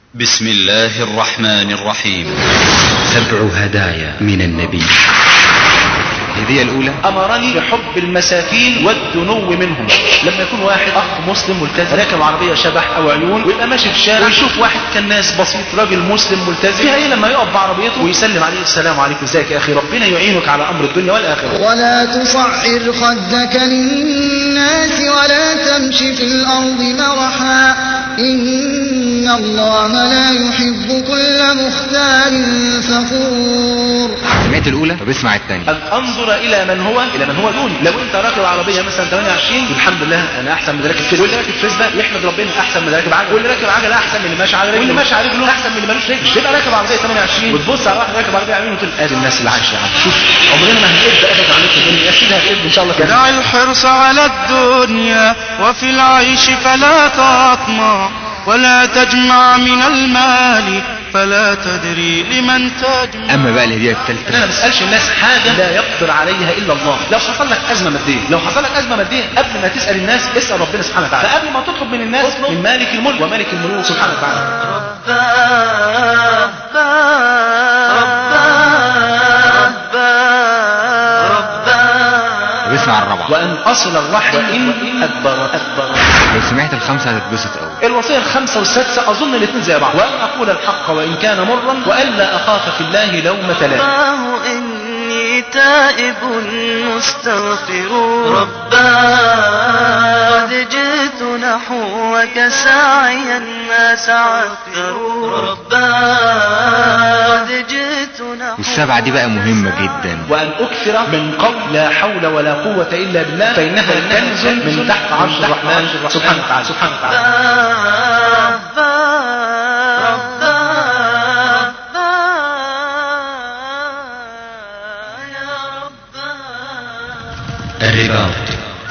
بسم الله الرحمن الرحيم سبع هدايا من النبي الهدية الأولى امرني بحب المساكين والدنو منهم لما يكون واحد اخ مسلم ملتزم راكب عربيه شبح او عيون ويبقى ماشي في الشارع ويشوف واحد كان ناس بسيط راجل مسلم ملتزم فيها ايه لما يقف بعربيته ويسلم عليه السلام عليكم ازيك يا اخي ربنا يعينك على امر الدنيا والاخره ولا تصعر خدك للناس ولا تمش في الأرض مرحا إن الله لا يحب كل مختال فخور سمعت الأولى طب اسمع الثانية ان انظر الى من هو الى من هو دوني لو انت راكب عربيه مثلا 28 الحمد لله انا احسن من اللي راكب فيسبا واللي راكب فيسبا يحمد ربنا احسن من اللي راكب عجله واللي راكب عجله احسن من اللي ماشي على رجله واللي ماشي على رجله احسن من اللي مالوش رجل تبقى راكب عربيه 28 وتبص على واحد راكب عربيه يمين وتقول ادي الناس اللي عايشه يا عم شوف عمرنا ما هنقد ابدا عليك الدنيا يا سيدي هتقد ان شاء الله كده دع الحرص على الدنيا وفي العيش فلا تطمع ولا تجمع من المال فلا تدري لمن تجمع أما بقى الهدية انا الثالثة ما بسالش الناس حاجه لا يقدر عليها الا الله لو حصل لك ازمه ماديه لو حصل لك ازمه ماديه قبل ما تسال الناس اسال ربنا سبحانه وتعالى فقبل ما تطلب من الناس اطلب من مالك الملك ومالك الملوك سبحانه وتعالى طب اسمع الرابعة وان اصل الرحم وان ادبر ادبر لو سمعت الخمسة هتتبسط أوي الوصيه الخامسه والسادسه اظن الاثنين زي بعض وان اقول الحق وان كان مرا والا اخاف في الله لومه لائم رباه إني تائب مستغفر رباه قد جئت نحوك ساعيا ما سعدت رباه قد جئت نحوك والسبعة دي بقى مهمة جدا وأن أكثر من قول لا حول ولا قوة إلا بالله فإنها كنز من تحت عرش الرحمن سبحانه وتعالى سبحانه وتعالى الرباط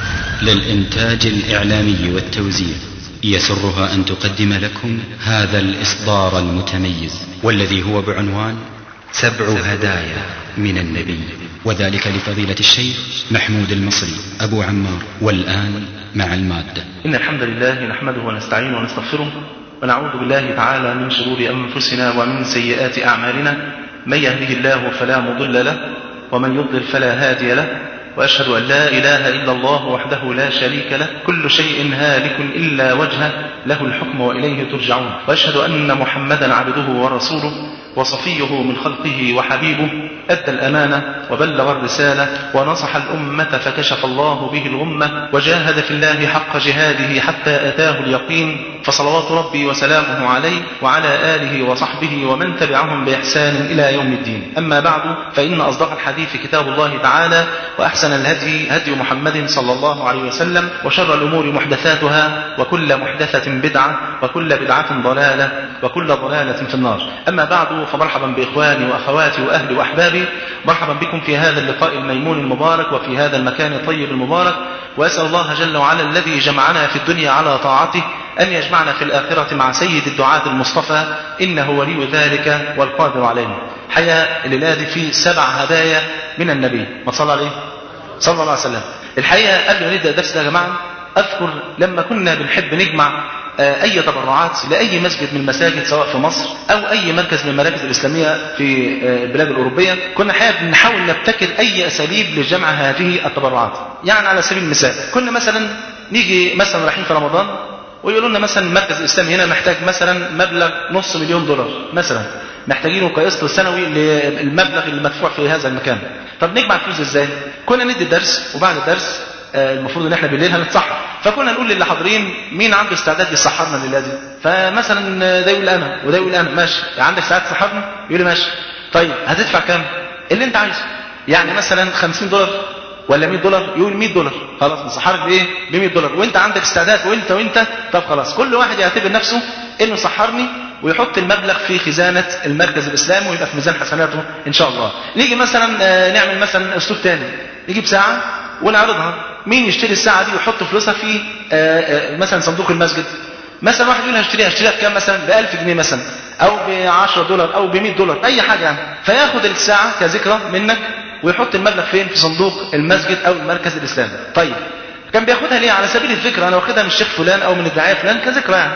للإنتاج الإعلامي والتوزيع يسرها أن تقدم لكم هذا الإصدار المتميز والذي هو بعنوان سبع هدايا من النبي وذلك لفضيلة الشيخ محمود المصري أبو عمار والآن مع المادة إن الحمد لله نحمده ونستعينه ونستغفره ونعوذ بالله تعالى من شرور أنفسنا ومن سيئات أعمالنا من يهده الله فلا مضل له ومن يضلل فلا هادي له وأشهد أن لا إله إلا الله وحده لا شريك له كل شيء هالك إلا وجهه له الحكم وإليه ترجعون وأشهد أن محمدا عبده ورسوله وصفيه من خلقه وحبيبه أدى الأمانة وبلغ الرسالة ونصح الأمة فكشف الله به الغمة وجاهد في الله حق جهاده حتى أتاه اليقين فصلوات ربي وسلامه عليه وعلى آله وصحبه ومن تبعهم بإحسان إلى يوم الدين أما بعد فإن أصدق الحديث كتاب الله تعالى وأحسن الهدي هدي محمد صلى الله عليه وسلم وشر الأمور محدثاتها وكل محدثة بدعة وكل بدعة ضلالة وكل ضلالة في النار أما بعد فمرحبا بإخواني وأخواتي وأهلي وأحبابي مرحبا بكم في هذا اللقاء الميمون المبارك وفي هذا المكان الطيب المبارك وأسأل الله جل وعلا الذي جمعنا في الدنيا على طاعته أن يجمعنا في الآخرة مع سيد الدعاة المصطفى إنه ولي ذلك والقادر عليه حياة الليلة في سبع هدايا من النبي ما صلى عليه صلى الله عليه وسلم الحقيقة قبل ما نبدأ الدرس ده يا جماعة أذكر لما كنا بنحب نجمع آه، أي تبرعات لأي مسجد من المساجد سواء في مصر أو أي مركز من المراكز الإسلامية في آه، البلاد الأوروبية كنا حابب نحاول نبتكر أي أساليب لجمع هذه التبرعات يعني على سبيل المثال كنا مثلا نيجي مثلا رايحين في رمضان ويقولوا لنا مثلا المركز الإسلامي هنا محتاج مثلا مبلغ نص مليون دولار مثلا محتاجينه كقسط سنوي للمبلغ اللي مدفوع في هذا المكان طب نجمع الفلوس ازاي كنا ندي درس وبعد الدرس آه، المفروض ان احنا بالليل هنتصحر فكنا نقول للي حاضرين مين عنده استعداد يسحرنا الليله دي فمثلا آه، ده يقول انا وده يقول انا ماشي عندك استعداد تسحرنا يقول لي ماشي طيب هتدفع كام اللي انت عايزه يعني مثلا 50 دولار ولا 100 دولار يقول 100 دولار خلاص نسحرك بايه ب 100 دولار وانت عندك استعداد وانت وانت طب خلاص كل واحد يعتبر نفسه انه سحرني ويحط المبلغ في خزانة المركز الإسلامي ويبقى في ميزان حسناته إن شاء الله نيجي مثلا آه، نعمل مثلا أسلوب تاني نجيب ساعة ونعرضها مين يشتري الساعة دي ويحط فلوسها في آه، آه، مثلا صندوق المسجد مثلا واحد يقول هشتريها هشتريها بكام مثلا ب 1000 جنيه مثلا او ب 10 دولار او ب 100 دولار اي حاجه يعني فياخد الساعه كذكرى منك ويحط المبلغ فين في صندوق المسجد او المركز الاسلامي طيب كان بياخدها ليه على سبيل الذكر انا واخدها من الشيخ فلان او من الداعيه فلان كذكرى يعني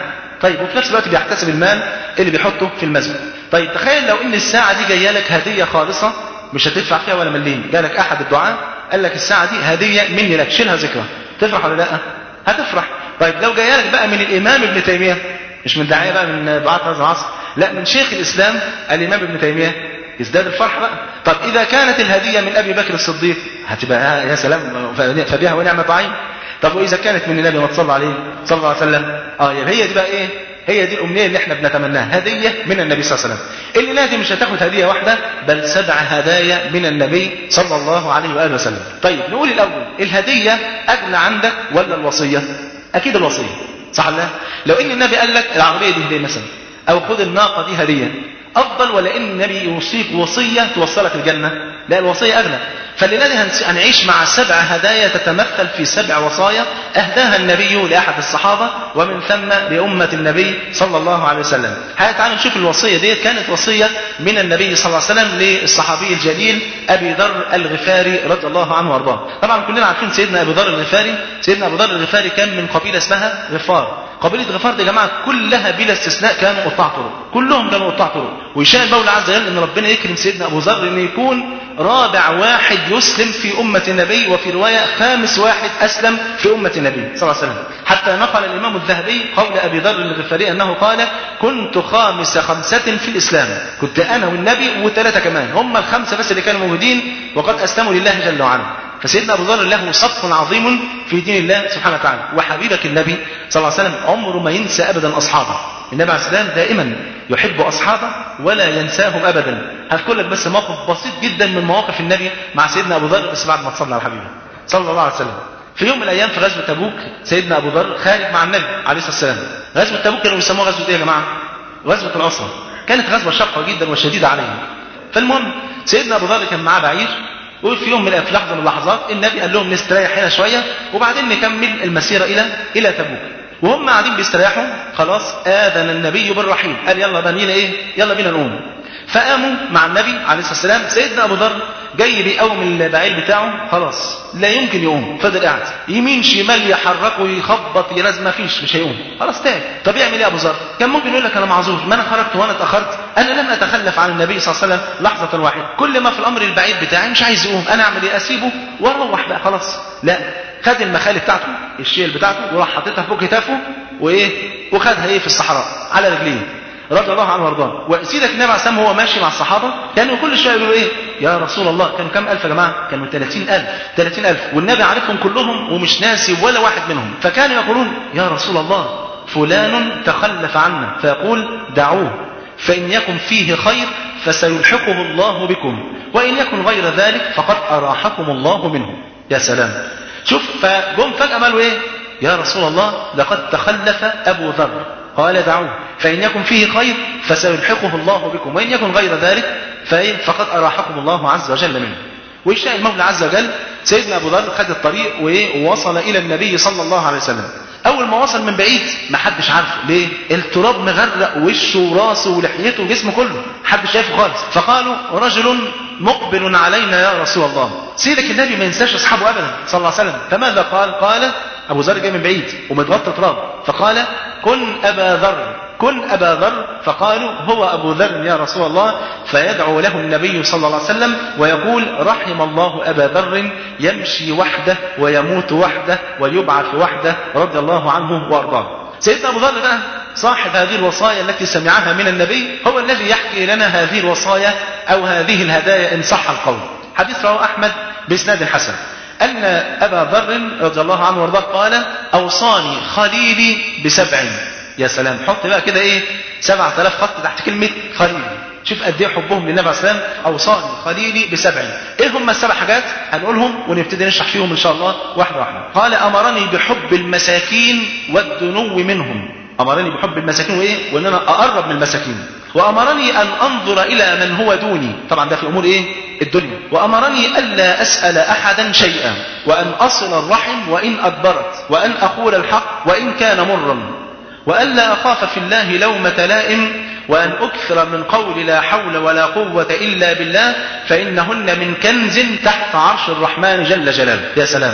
طيب وفي نفس الوقت بيحتسب المال اللي بيحطه في المسجد طيب تخيل لو ان الساعه دي جايه لك هديه خالصه مش هتدفع فيها ولا مليم جالك احد الدعاء قال لك الساعه دي هديه مني لك شيلها ذكرى تفرح ولا لا هتفرح طيب لو جايه لك بقى من الامام ابن تيميه مش من داعيه بقى من دعاة هذا العصر لا من شيخ الاسلام الامام ابن تيميه يزداد الفرح بقى طب اذا كانت الهديه من ابي بكر الصديق هتبقى يا سلام فبها ونعمه عين طب واذا كانت من النبي ما تصلى عليه صلى الله عليه وسلم اه يبقى هي دي بقى ايه هي دي الامنيه اللي احنا بنتمناها هديه من النبي صلى الله عليه وسلم الليله دي مش هتاخد هديه واحده بل سبع هدايا من النبي صلى الله عليه واله وسلم طيب نقول الاول الهديه اغلى عندك ولا الوصيه اكيد الوصيه صح ولا لا لو ان النبي قال لك العربيه دي هديه مثلا او خد الناقه دي هديه افضل ولا ان النبي يوصيك وصيه توصلك الجنه لا الوصيه اغلى فالليله دي هنعيش مع سبع هدايا تتمثل في سبع وصايا اهداها النبي لاحد الصحابه ومن ثم لامه النبي صلى الله عليه وسلم. تعالوا نشوف الوصيه دي كانت وصيه من النبي صلى الله عليه وسلم للصحابي الجليل ابي ذر الغفاري رضي الله عنه وارضاه. طبعا كلنا عارفين سيدنا ابي ذر الغفاري، سيدنا ابو ذر الغفاري كان من قبيله اسمها غفار. قبيله غفار دي يا جماعه كلها بلا استثناء كانوا قطاع طرق، كلهم كانوا قطاع طرق، ويشاء المولى عز وجل ان ربنا يكرم سيدنا ابو ذر انه يكون رابع واحد يسلم في أمة النبي وفي رواية خامس واحد أسلم في أمة النبي صلى الله عليه وسلم حتى نقل الإمام الذهبي قول أبي ذر الغفاري أنه قال كنت خامس خمسة في الإسلام كنت أنا والنبي وثلاثة كمان هم الخمسة بس اللي كانوا موجودين وقد أسلموا لله جل وعلا فسيدنا أبو ذر له صف عظيم في دين الله سبحانه وتعالى وحبيبك النبي صلى الله عليه وسلم عمره ما ينسى أبدا أصحابه النبي عليه السلام دائما يحب أصحابه ولا ينساهم أبدا هذكر لك بس موقف بسيط جدا من مواقف النبي مع سيدنا أبو ذر بس بعد ما تصلى على حبيبه صلى الله عليه وسلم في يوم من الأيام في غزوة تبوك سيدنا أبو ذر خارج مع النبي عليه الصلاة والسلام غزوة تبوك كانوا بيسموها غزوة إيه يا جماعة؟ غزوة العسرة كانت غزوة شاقة جدا وشديدة عليهم فالمهم سيدنا أبو ذر كان معاه بعير وفي يوم من في لحظة من اللحظات النبي قال لهم نستريح هنا شوية وبعدين نكمل المسيرة إلى إلى تبوك وهم قاعدين بيستريحوا خلاص آذن النبي بالرحيل قال يلا بنينا إيه يلا بينا نقوم فقاموا مع النبي عليه الصلاة والسلام سيدنا أبو ذر جاي بيقوم البعير بتاعه خلاص لا يمكن يقوم فضل قاعد يمين شمال يحركه يخبط يراز ما فيش مش هيقوم خلاص تعب طب يعمل ايه يا ابو ذر كان ممكن يقول لك انا معذور ما انا خرجت وانا اتاخرت انا لم اتخلف عن النبي صلى الله عليه وسلم لحظه واحده كل ما في الامر البعيد بتاعي مش عايز يقوم انا اعمل ايه اسيبه واروح بقى خلاص لا خد المخالب بتاعته الشيل بتاعته وراح حاططها فوق كتافه وايه وخدها ايه في الصحراء على رجليه رضي الله عنه وارضاه وسيدك النبي عليه السلام وهو ماشي مع الصحابه كانوا كل شويه يقولوا ايه يا رسول الله كانوا كام الف يا جماعه كانوا 30000 30000 والنبي عارفهم كلهم ومش ناسي ولا واحد منهم فكانوا يقولون يا رسول الله فلان تخلف عنا فيقول دعوه فإن يكن فيه خير فسيلحقه الله بكم وإن يكن غير ذلك فقد أراحكم الله منه يا سلام شوف فجم فجأة قالوا إيه يا رسول الله لقد تخلف أبو ذر قال دعوه فإن يكن فيه خير فسيلحقه الله بكم وإن يكن غير ذلك فإيه فقد أراحكم الله عز وجل منه ويشاء المولى عز وجل سيدنا أبو ذر خد الطريق ووصل إلى النبي صلى الله عليه وسلم أول ما وصل من بعيد ما حدش عارفه ليه التراب مغرق وشه وراسه ولحيته وجسمه كله حدش شايفه خالص فقالوا رجل مقبل علينا يا رسول الله سيدك النبي ما ينساش أصحابه أبدا صلى الله عليه وسلم فماذا قال قال أبو ذر جاي من بعيد ومتغطى تراب فقال كن أبا ذر كن أبا ذر فقالوا هو أبو ذر يا رسول الله فيدعو له النبي صلى الله عليه وسلم ويقول رحم الله أبا ذر يمشي وحده ويموت وحده ويبعث وحده رضي الله عنه وأرضاه سيدنا أبو ذر بقى صاحب هذه الوصايا التي سمعها من النبي هو الذي يحكي لنا هذه الوصايا أو هذه الهدايا إن صح القول حديث رواه أحمد بإسناد حسن أن أبا ذر رضي الله عنه وارضاه قال أوصاني خليلي بسبع يا سلام حط بقى كده إيه سبعة آلاف خط تحت كلمة خليل شوف قد ايه حبهم للنبي عليه السلام اوصاني خليلي بسبع ايه هم السبع حاجات هنقولهم ونبتدي نشرح فيهم ان شاء الله واحده واحده قال امرني بحب المساكين والدنو منهم امرني بحب المساكين وايه وان انا اقرب من المساكين وامرني ان انظر الى من هو دوني طبعا ده في امور ايه الدنيا وامرني الا اسال احدا شيئا وان اصل الرحم وان ادبرت وان اقول الحق وان كان مرا والا اخاف في الله لومه لائم وأن أكثر من قول لا حول ولا قوة إلا بالله فإنهن من كنز تحت عرش الرحمن جل جلاله يا سلام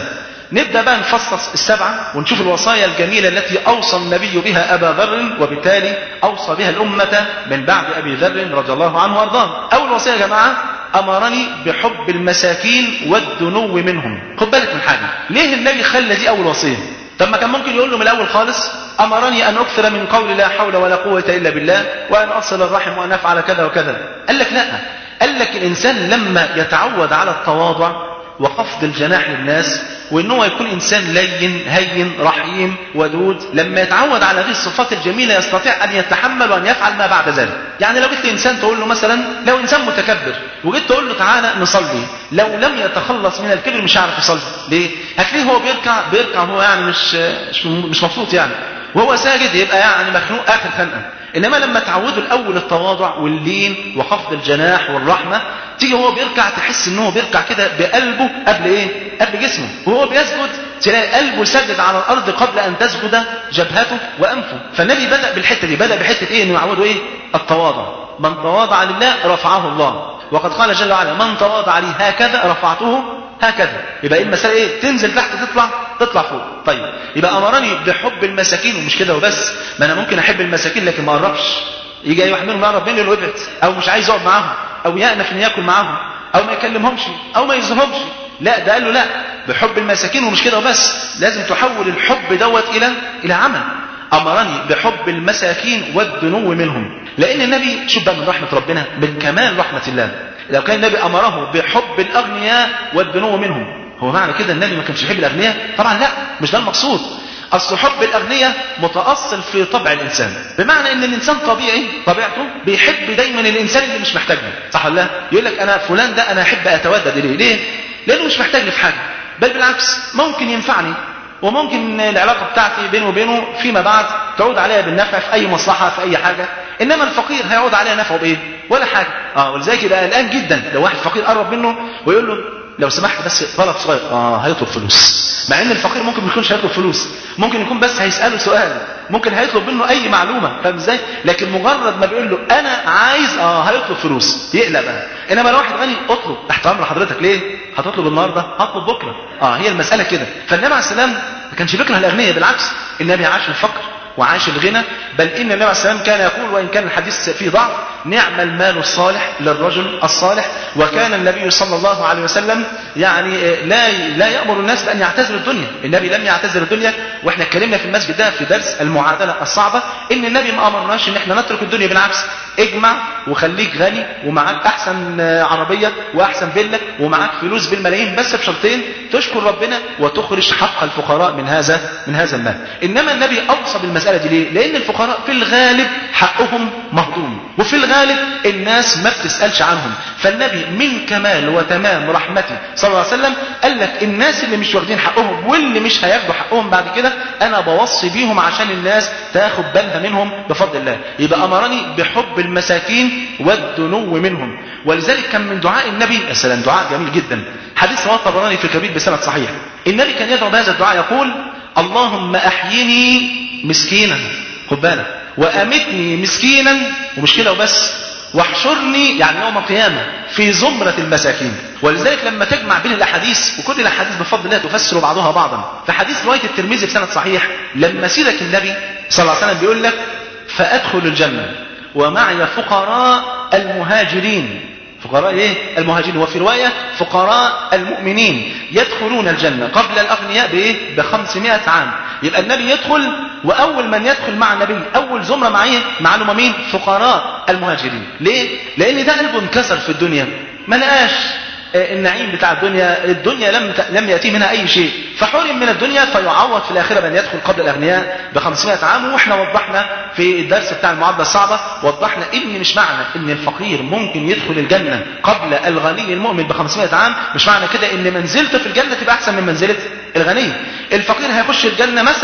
نبدأ بقى نفصص السبعة ونشوف الوصايا الجميلة التي أوصى النبي بها أبا ذر وبالتالي أوصى بها الأمة من بعد أبي ذر رضي الله عنه وأرضاه أول وصية يا جماعة أمرني بحب المساكين والدنو منهم خد بالك من حاجة ليه النبي خلى دي أول وصية طب ما كان ممكن يقول له من الأول خالص أمرني أن أكثر من قول لا حول ولا قوة إلا بالله وأن أصل الرحم وأن أفعل كذا وكذا قال لك لا قال لك الإنسان لما يتعود على التواضع وخفض الجناح للناس وان هو يكون انسان لين هين رحيم ودود لما يتعود على هذه الصفات الجميله يستطيع ان يتحمل وان يفعل ما بعد ذلك يعني لو جيت انسان تقول له مثلا لو انسان متكبر وجيت تقول له تعالى نصلي لو لم يتخلص من الكبر مش هيعرف يصلي ليه هتلاقيه هو بيركع بيركع هو يعني مش مش, مش مبسوط يعني وهو ساجد يبقى يعني مخنوق اخر خنقه انما لما تعودوا الاول التواضع واللين وخفض الجناح والرحمه تيجي هو بيركع تحس ان هو بيركع كده بقلبه قبل ايه قبل جسمه وهو بيسجد تلاقي قلبه سجد على الارض قبل ان تسجد جبهته وانفه فالنبي بدا بالحته دي بدا بحته ايه انه يعوده ايه التواضع من تواضع لله رفعه الله وقد قال جل وعلا من تواضع لي هكذا رفعته هكذا يبقى ايه المساله ايه تنزل تحت تطلع تطلع فوق طيب يبقى امرني بحب المساكين ومش كده وبس ما انا ممكن احب المساكين لكن ما اقربش يجي اي واحد منهم يقرب مني يقول له ابعد او مش عايز يقعد معاهم او يأنف ان ياكل معاهم او ما يكلمهمش او ما يزورهمش لا ده قال له لا بحب المساكين ومش كده وبس لازم تحول الحب دوت الى الى عمل امرني بحب المساكين والدنو منهم لان النبي شوف بقى من رحمه ربنا من كمال رحمه الله لو كان النبي امره بحب الاغنياء والدنو منهم هو معنى كده النبي ما كانش يحب الاغنياء طبعا لا مش ده المقصود اصل حب الاغنياء متاصل في طبع الانسان بمعنى ان الانسان طبيعي طبيعته بيحب دايما الانسان اللي مش محتاجه صح ولا لا يقول لك انا فلان ده انا احب اتودد اليه ليه لانه مش محتاجني في حاجه بل بالعكس ممكن ينفعني وممكن العلاقه بتاعتي بينه وبينه فيما بعد تعود عليها بالنفع في اي مصلحه في اي حاجه انما الفقير هيعود عليها نفعه بايه ولا حاجه اه ولذلك يبقى قلقان جدا لو واحد فقير قرب منه ويقول له لو سمحت بس طلب صغير اه هيطلب فلوس مع ان الفقير ممكن ما يكونش هيطلب فلوس ممكن يكون بس هيساله سؤال ممكن هيطلب منه اي معلومه فاهم ازاي لكن مجرد ما بيقول له انا عايز اه هيطلب فلوس يقلق بقى انما لو واحد غني اطلب تحت امر حضرتك ليه هتطلب النهارده هطلب بكره اه هي المساله كده فالنبي عليه السلام ما كانش بيكره الاغنياء بالعكس النبي عاش الفقر وعاش الغنى بل ان النبي عليه السلام كان يقول وان كان الحديث فيه ضعف نعم المال الصالح للرجل الصالح وكان النبي صلى الله عليه وسلم يعني لا لا يامر الناس بان يعتزلوا الدنيا، النبي لم يعتزل الدنيا واحنا اتكلمنا في المسجد ده في درس المعادله الصعبه ان النبي ما امرناش ان احنا نترك الدنيا بالعكس اجمع وخليك غني ومعاك احسن عربيه واحسن فيلا ومعاك فلوس بالملايين بس بشرطين تشكر ربنا وتخرج حق الفقراء من هذا من هذا المال. انما النبي اوصى بالمساله دي ليه؟ لان الفقراء في الغالب حقهم مهضوم وفي الغالب الناس ما بتسالش عنهم فالنبي من كمال وتمام رحمته صلى الله عليه وسلم قال لك الناس اللي مش واخدين حقهم واللي مش هياخدوا حقهم بعد كده انا بوصي بيهم عشان الناس تاخد بالها منهم بفضل الله يبقى امرني بحب المساكين والدنو منهم ولذلك كان من دعاء النبي يا سلام دعاء جميل جدا حديث رواه الطبراني في الكبير بسند صحيح النبي كان يدعو بهذا الدعاء يقول اللهم احيني مسكينا خد بالك وامتني مسكينا ومش كده وبس واحشرني يعني يوم القيامة في زمرة المساكين ولذلك لما تجمع بين الأحاديث وكل الأحاديث بفضل الله تفسر بعضها بعضا في حديث رواية الترمذي بسند صحيح لما سيدك النبي صلى الله عليه وسلم بيقول لك فأدخل الجنة ومعي فقراء المهاجرين فقراء ايه المهاجرين وفي رواية فقراء المؤمنين يدخلون الجنة قبل الأغنياء بايه ب 500 عام يبقى النبي يدخل وأول من يدخل مع النبي أول زمرة معيه معلومة مين فقراء المهاجرين ليه لأن ده قلبه انكسر في الدنيا ما لقاش النعيم بتاع الدنيا الدنيا لم لم يأتي منها أي شيء فحرم من الدنيا فيعوض في الآخرة من يدخل قبل الأغنياء ب 500 عام وإحنا وضحنا في الدرس بتاع المعادلة الصعبة وضحنا إن مش معنى إن الفقير ممكن يدخل الجنة قبل الغني المؤمن ب 500 عام مش معنى كده إن منزلته في الجنة تبقى أحسن من منزلة الغني الفقير هيخش الجنة مثلا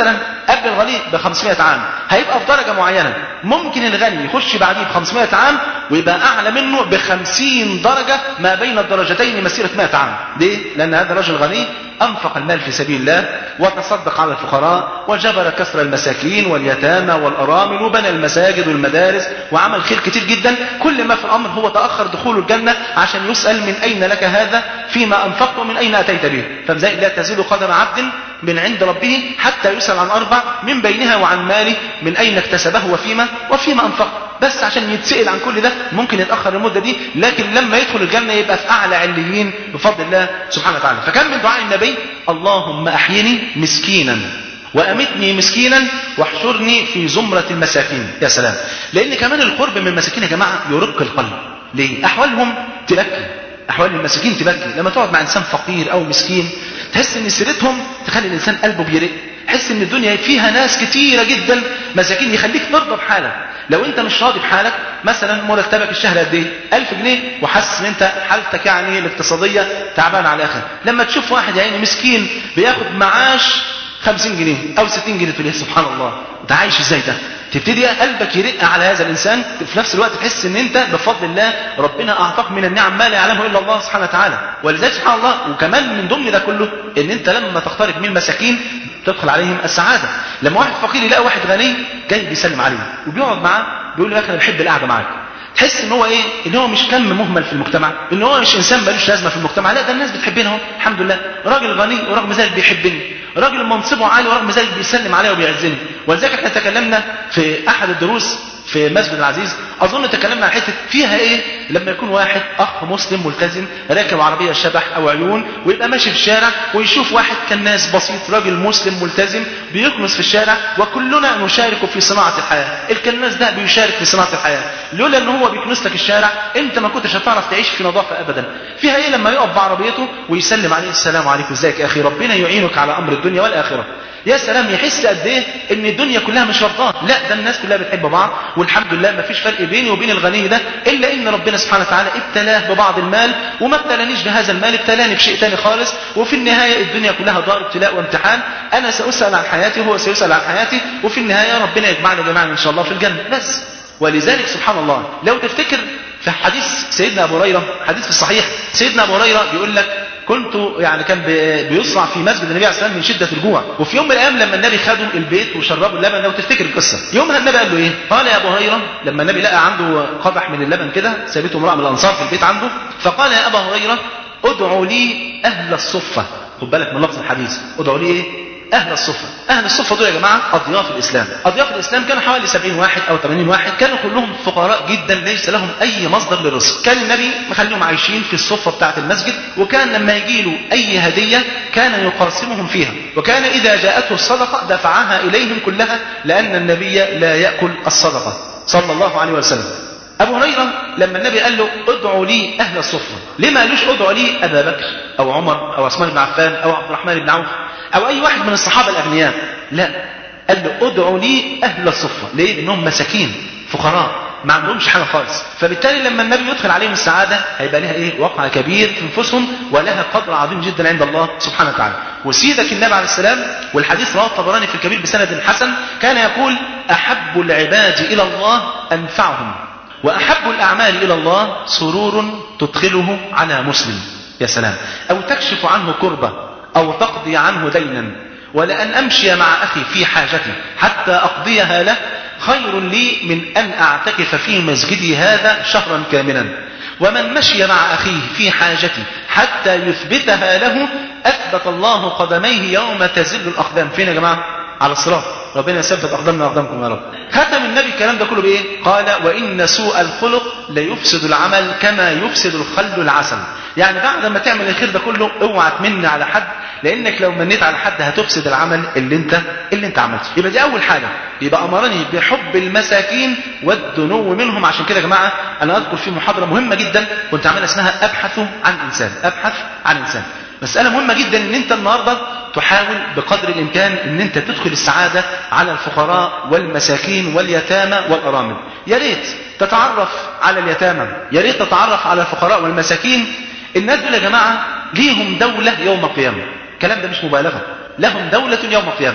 قبل الغني ب 500 عام هيبقى في درجه معينه ممكن الغني يخش بعديه ب 500 عام ويبقى اعلى منه ب 50 درجه ما بين الدرجتين مسيره 100 عام ليه لان هذا الرجل غني انفق المال في سبيل الله وتصدق على الفقراء وجبر كسر المساكين واليتامى والارامل وبنى المساجد والمدارس وعمل خير كتير جدا كل ما في الامر هو تاخر دخوله الجنه عشان يسال من اين لك هذا فيما انفقت ومن اين اتيت به فمزاي لا تزول قدم عبد من عند ربه حتى يسأل عن أربع من بينها وعن ماله من أين اكتسبه وفيما وفيما أنفقه بس عشان يتسأل عن كل ده ممكن يتأخر المدة دي لكن لما يدخل الجنة يبقى في أعلى عليين بفضل الله سبحانه وتعالى فكان من دعاء النبي اللهم أحيني مسكينا وأمتني مسكينا واحشرني في زمرة المساكين يا سلام لأن كمان القرب من المساكين يا جماعة يرق القلب ليه؟ أحوالهم تبكي أحوال المساكين تبكي لما تقعد مع إنسان فقير أو مسكين تحس إن سيرتهم تخلي الإنسان قلبه بيرق تحس إن الدنيا فيها ناس كتيرة جدا مساكين يخليك ترضى بحالك لو أنت مش راضي بحالك مثلا مرتبك الشهر قد إيه 1000 جنيه وحاسس إن أنت حالتك يعني الاقتصادية تعبانة على الآخر لما تشوف واحد يعني مسكين بياخد معاش 50 جنيه او 60 جنيه تقول يا سبحان الله ده عايش ازاي ده تبتدي قلبك يرق على هذا الانسان في نفس الوقت تحس ان انت بفضل الله ربنا اعطاك من النعم ما لا يعلمه الا الله سبحانه وتعالى ولذلك سبحان الله وكمان من ضمن ده كله ان انت لما تقترب من المساكين تدخل عليهم السعاده لما واحد فقير يلاقي واحد غني جاي بيسلم عليه وبيقعد معاه بيقول له يا اخي انا بحب القعده معاك تحس ان هو ايه ان هو مش كم مهمل في المجتمع ان هو مش انسان ملوش لازمه في المجتمع لا ده الناس بتحبنا اهو الحمد لله راجل غني ورغم ذلك بيحبني راجل منصبه عالي ورغم ذلك بيسلم عليا وبيعزني ولذلك احنا تكلمنا في احد الدروس في مسجد العزيز اظن تكلمنا عن حته فيها ايه لما يكون واحد اخ مسلم ملتزم راكب عربيه شبح او عيون ويبقى ماشي في الشارع ويشوف واحد كناس بسيط راجل مسلم ملتزم بيكنس في الشارع وكلنا نشارك في صناعه الحياه الكناس ده بيشارك في صناعه الحياه لولا ان هو بيكنس لك الشارع انت ما كنتش هتعرف تعيش في نظافه ابدا فيها ايه لما يقف بعربيته ويسلم عليه السلام عليكم ازيك يا اخي ربنا يعينك على امر الدنيا والاخره يا سلام يحس قد ايه ان الدنيا كلها مش رفضان لا ده الناس كلها بتحب بعض والحمد لله ما فيش فرق بيني وبين الغني ده الا ان ربنا سبحانه وتعالى ابتلاه ببعض المال وما ابتلانيش بهذا المال ابتلاني بشيء تاني خالص وفي النهايه الدنيا كلها دار ابتلاء وامتحان انا ساسال عن حياتي وهو سيسال عن حياتي وفي النهايه ربنا يجمعنا جميعا ان شاء الله في الجنه بس ولذلك سبحان الله لو تفتكر في حديث سيدنا ابو هريره حديث في الصحيح سيدنا ابو هريره بيقول لك كنت يعني كان بيصرع في مسجد النبي عليه الصلاه والسلام من شده الجوع وفي يوم من الايام لما النبي خده البيت وشربه اللبن لو تفتكر القصه يومها النبي قال له ايه قال يا ابو هريره لما النبي لقى عنده قدح من اللبن كده سابته امراه من الانصار في البيت عنده فقال يا ابا هريره ادعوا لي اهل الصفه خد بالك من لفظ الحديث ادعوا لي ايه أهل الصفة أهل الصفة دول يا جماعة أضياف الإسلام أضياف الإسلام كانوا حوالي 70 واحد أو 80 واحد كانوا كلهم فقراء جدا ليس لهم أي مصدر للرزق كان النبي مخليهم عايشين في الصفة بتاعة المسجد وكان لما يجي له أي هدية كان يقاسمهم فيها وكان إذا جاءته الصدقة دفعها إليهم كلها لأن النبي لا يأكل الصدقة صلى الله عليه وسلم أبو هريرة لما النبي قال له ادعوا لي أهل الصفة ليه ما قالوش ادعوا لي أبا بكر أو عمر أو عثمان بن عفان أو عبد الرحمن بن عوف أو أي واحد من الصحابة الأغنياء لا قال له ادعوا لي أهل الصفة ليه لأنهم مساكين فقراء ما عندهمش حاجة خالص فبالتالي لما النبي يدخل عليهم السعادة هيبقى لها ايه وقع كبير في انفسهم ولها قدر عظيم جدا عند الله سبحانه وتعالى وسيدك النبي عليه السلام والحديث رواه الطبراني في الكبير بسند حسن كان يقول أحب العباد إلى الله أنفعهم وأحب الأعمال إلى الله سرور تدخله على مسلم يا سلام أو تكشف عنه كربة أو تقضي عنه دينا ولأن أمشي مع أخي في حاجتي حتى أقضيها له خير لي من أن أعتكف في مسجدي هذا شهرا كاملا ومن مشي مع أخيه في حاجتي حتى يثبتها له أثبت الله قدميه يوم تزل الأقدام فين يا جماعة على الصراط ربنا يثبت أقدامنا أقدامكم يا رب ختم النبي الكلام ده كله بإيه قال وإن سوء الخلق ليفسد العمل كما يفسد الخل العسل يعني بعد ما تعمل الخير ده كله اوعى تمن على حد لانك لو منيت على حد هتفسد العمل اللي انت اللي انت عملته يبقى دي اول حاجه يبقى امرني بحب المساكين والدنو منهم عشان كده يا جماعه انا اذكر في محاضره مهمه جدا كنت عاملها اسمها ابحث عن انسان ابحث عن انسان مسألة مهمة جدا ان انت النهاردة تحاول بقدر الامكان ان انت تدخل السعادة على الفقراء والمساكين واليتامى والارامل يا ريت تتعرف على اليتامى يا ريت تتعرف على الفقراء والمساكين الناس دول يا جماعة ليهم دولة يوم القيامة الكلام ده مش مبالغة لهم دولة يوم القيامة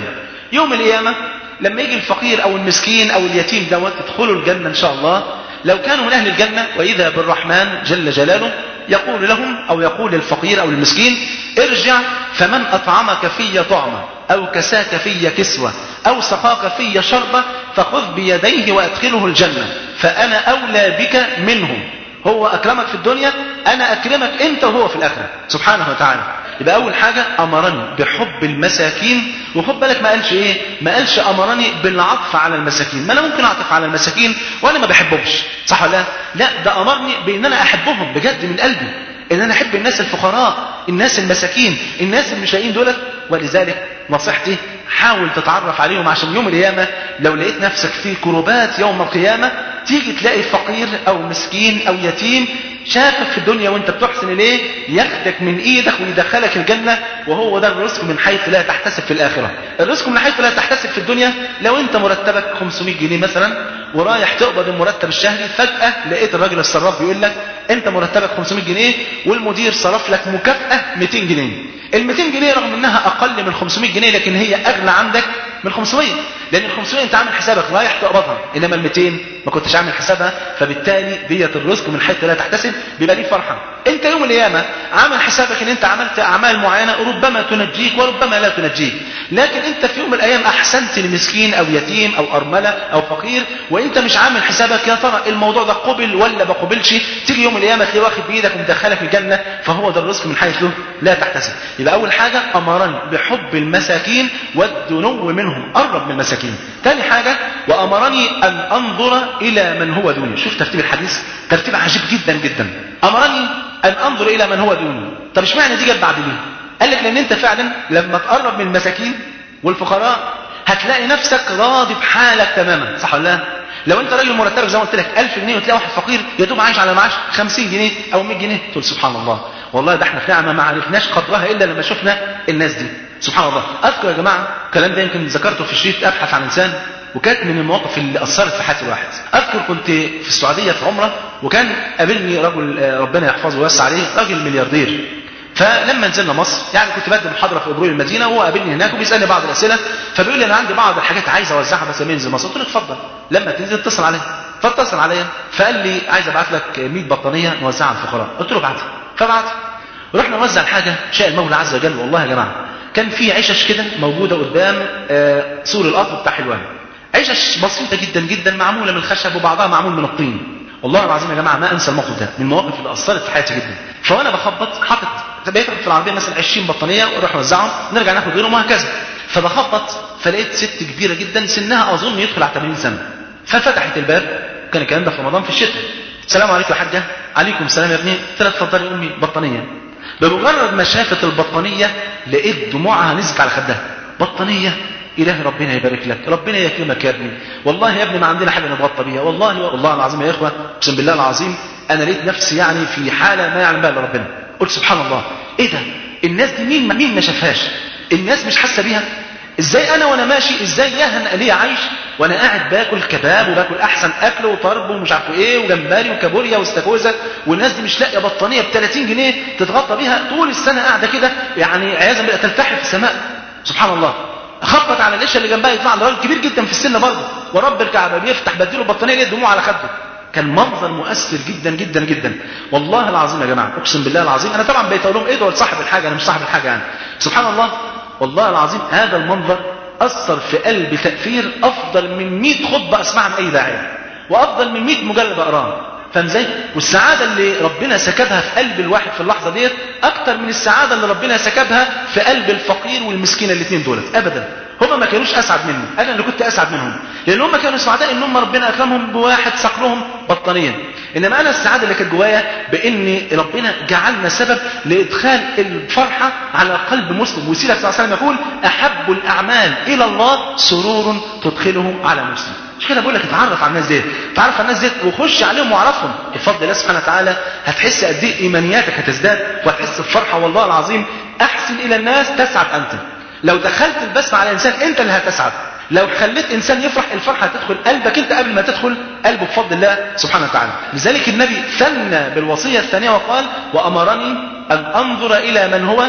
يوم القيامة لما يجي الفقير أو المسكين أو اليتيم دوت يدخلوا الجنة إن شاء الله لو كانوا من أهل الجنة وإذا بالرحمن جل جلاله يقول لهم أو يقول للفقير أو المسكين ارجع فمن أطعمك في طعمة أو كساك في كسوة أو سقاك في شربة فخذ بيديه وأدخله الجنة فأنا أولى بك منه هو أكرمك في الدنيا أنا أكرمك أنت وهو في الآخرة سبحانه وتعالى يبقى أول حاجة أمرني بحب المساكين وخد بالك ما قالش إيه ما قالش أمرني بالعطف على المساكين ما أنا ممكن أعطف على المساكين وأنا ما بحبهمش صح ولا لا لا ده أمرني بأن أنا أحبهم بجد من قلبي ان انا احب الناس الفقراء الناس المساكين الناس اللي مش لاقيين دولت ولذلك نصيحتي حاول تتعرف عليهم عشان يوم القيامة لو لقيت نفسك في كربات يوم القيامة تيجي تلاقي فقير او مسكين او يتيم شافك في الدنيا وانت بتحسن اليه ياخدك من ايدك ويدخلك الجنة وهو ده الرزق من حيث لا تحتسب في الاخرة الرزق من حيث لا تحتسب في الدنيا لو انت مرتبك 500 جنيه مثلا ورايح تقبض المرتب الشهري فجأة لقيت الراجل الصراف بيقول لك انت مرتبك 500 جنيه والمدير صرف لك مكافأة 200 جنيه ال 200 جنيه رغم انها اقل من 500 جنيه لكن هي اغلى عندك من 500 لان ال 500 انت عامل حسابك رايح تقبضها انما ال 200 ما كنتش عامل حسابها فبالتالي ديت الرزق من حيث لا تحتسب بيبقى ليه فرحه انت يوم القيامه عامل حسابك ان انت عملت اعمال معينه ربما تنجيك وربما لا تنجيك لكن انت في يوم من الايام احسنت لمسكين او يتيم او ارمله او فقير وانت مش عامل حسابك يا ترى الموضوع ده قبل ولا ما قبلش تيجي يوم القيامه تلاقيه واخد بايدك ومدخلك الجنه فهو ده الرزق من حيث لا تحتسب يبقى اول حاجه امرني بحب المساكين والدنو منهم قرب من المساكين ثاني حاجه وامرني ان انظر الى من هو دوني شوف ترتيب الحديث ترتيب عجيب جدا جدا امرني ان انظر الى من هو دوني طب اشمعنى دي جت بعد دي قال لك لان انت فعلا لما تقرب من المساكين والفقراء هتلاقي نفسك راضي بحالك تماما صح ولا لا لو انت راجل مرتبك زي ما قلت لك 1000 جنيه وتلاقي واحد فقير يا دوب عايش على معاش 50 جنيه او 100 جنيه تقول سبحان الله والله ده احنا في نعمه ما عرفناش قدرها الا لما شفنا الناس دي سبحان الله اذكر يا جماعه الكلام ده يمكن ذكرته في شريط ابحث عن انسان وكانت من المواقف اللي اثرت في حياه الواحد اذكر كنت في السعوديه في عمره وكان قابلني رجل ربنا يحفظه ويوسع عليه راجل ملياردير فلما نزلنا مصر يعني كنت بدي محاضره في ابروي المدينه وهو قابلني هناك وبيسالني بعض الاسئله فبيقول لي انا عندي بعض الحاجات عايز اوزعها بس لما ينزل مصر قلت له اتفضل لما تنزل اتصل عليا فاتصل عليا فقال لي عايز ابعت لك 100 بطانيه نوزعها على الفقراء قلت له ابعتها فبعت رحنا نوزع الحاجه شاء المولى عز وجل والله يا جماعه كان في عشش كده موجوده قدام آه سور القطر بتاع حلوان عشش بسيطه جدا جدا معموله من الخشب وبعضها معمول من الطين والله العظيم يا جماعه ما انسى الموقف ده من المواقف اللي اثرت في حياتي جدا فوانا بخبط حاطط بقيت في العربيه مثلا 20 بطانيه واروح اوزعهم نرجع ناخد غيرهم وهكذا فبخبط فلقيت ست كبيره جدا سنها اظن يدخل على 80 سنه ففتحت الباب كان الكلام ده في رمضان في الشتاء السلام عليكم يا حاجه عليكم السلام يا ابني قلت لها اتفضلي يا امي بطانيه بمجرد ما شافت البطانيه لقيت دموعها نزلت على خدها بطانيه إله ربنا يبارك لك ربنا يكرمك يا ابني والله يا ابني ما عندنا حاجة نتغطى بيها والله والله العظيم يا إخوة اقسم بالله العظيم أنا لقيت نفسي يعني في حالة ما يعلم بها إلا ربنا قلت سبحان الله إيه ده الناس دي مين مين ما شافهاش الناس مش حاسة بيها ازاي انا وانا ماشي ازاي يهن لي عايش وانا قاعد باكل كباب وباكل احسن اكل وطرب ومش عارف ايه وجمبري وكابوريا واستاكوزا والناس دي مش لاقيه بطانيه ب 30 جنيه تتغطى بيها طول السنه قاعده كده يعني عياذا بالله تلتحف في السماء سبحان الله خبط على القشه اللي جنبها يطلع له راجل كبير جدا في السن برضه ورب الكعبه بيفتح بديله البطانيه ليه دموع على خده كان منظر مؤثر جدا جدا جدا والله العظيم يا جماعه اقسم بالله العظيم انا طبعا بقيت اقول لهم ادعوا لصاحب الحاجه انا مش صاحب الحاجه يعني سبحان الله والله العظيم هذا المنظر اثر في قلبي تاثير افضل من 100 خطبه اسمعها من اي داعيه وافضل من 100 مجلد اقراه فاهم ازاي؟ والسعاده اللي ربنا سكبها في قلب الواحد في اللحظه ديت اكتر من السعاده اللي ربنا سكبها في قلب الفقير والمسكين الاثنين دولت ابدا هما ما كانوش اسعد مني انا اللي كنت اسعد منهم لان هم كانوا سعداء ان هم ربنا اكرمهم بواحد ساق لهم بطانيه انما انا السعاده اللي كانت جوايا بان ربنا جعلنا سبب لادخال الفرحه على قلب مسلم وسيله صلى الله عليه وسلم يقول احب الاعمال الى الله سرور تدخله على مسلم مش كده بقول لك اتعرف على الناس ديت اتعرف على الناس ديت وخش عليهم واعرفهم بفضل الله سبحانه وتعالى هتحس قد ايه ايمانياتك هتزداد وهتحس بفرحه والله العظيم احسن الى الناس تسعد انت لو دخلت البسمه على انسان انت اللي هتسعد لو خليت انسان يفرح الفرحه هتدخل قلبك انت قبل ما تدخل قلبه بفضل الله سبحانه وتعالى لذلك النبي ثنى بالوصيه الثانيه وقال وامرني ان انظر الى من هو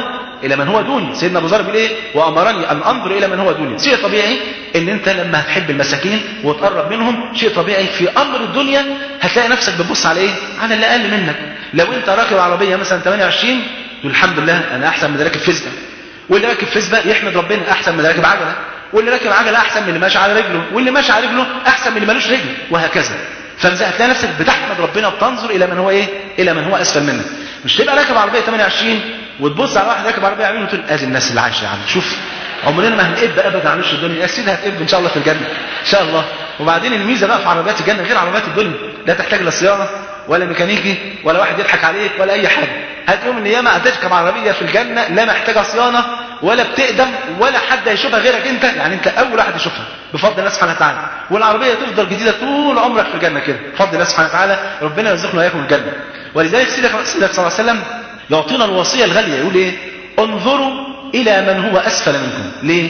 الى من هو دوني سيدنا ابو ذر بيقول ايه وامرني ان انظر الى من هو دوني شيء طبيعي ان انت لما هتحب المساكين وتقرب منهم شيء طبيعي في امر الدنيا هتلاقي نفسك بتبص على ايه على اللي اقل منك لو انت راكب عربيه مثلا 28 تقول الحمد لله انا احسن من اللي راكب فيسبا واللي راكب فيسبا يحمد ربنا احسن من اللي راكب عجله واللي راكب عجله احسن من اللي ماشي على رجله واللي ماشي على رجله احسن من اللي مالوش رجل وهكذا فانت هتلاقي نفسك بتحمد ربنا وبتنظر الى من هو ايه الى من هو اسفل منك مش تبقى راكب عربيه 28 وتبص على واحد راكب عربيه يمين وتقول ادي الناس اللي عايشه يا عم شوف عمرنا ما هنقب ابدا عن وش الدنيا يا سيدي هتقب ان شاء الله في الجنه ان شاء الله وبعدين الميزه بقى في عربيات الجنه غير عربيات الدنيا لا تحتاج لا صيانه ولا ميكانيكي ولا واحد يضحك عليك ولا اي حاجه هات يوم الايام هتركب عربيه في الجنه لا محتاجه صيانه ولا بتقدم ولا حد هيشوفها غيرك انت يعني انت اول واحد يشوفها بفضل الله سبحانه وتعالى والعربيه تفضل جديده طول عمرك في الجنه كده بفضل الله سبحانه وتعالى ربنا يرزقنا واياكم الجنه ولذلك سيدنا صلى الله عليه وسلم يعطينا الوصيه الغاليه يقول ايه انظروا الى من هو اسفل منكم ليه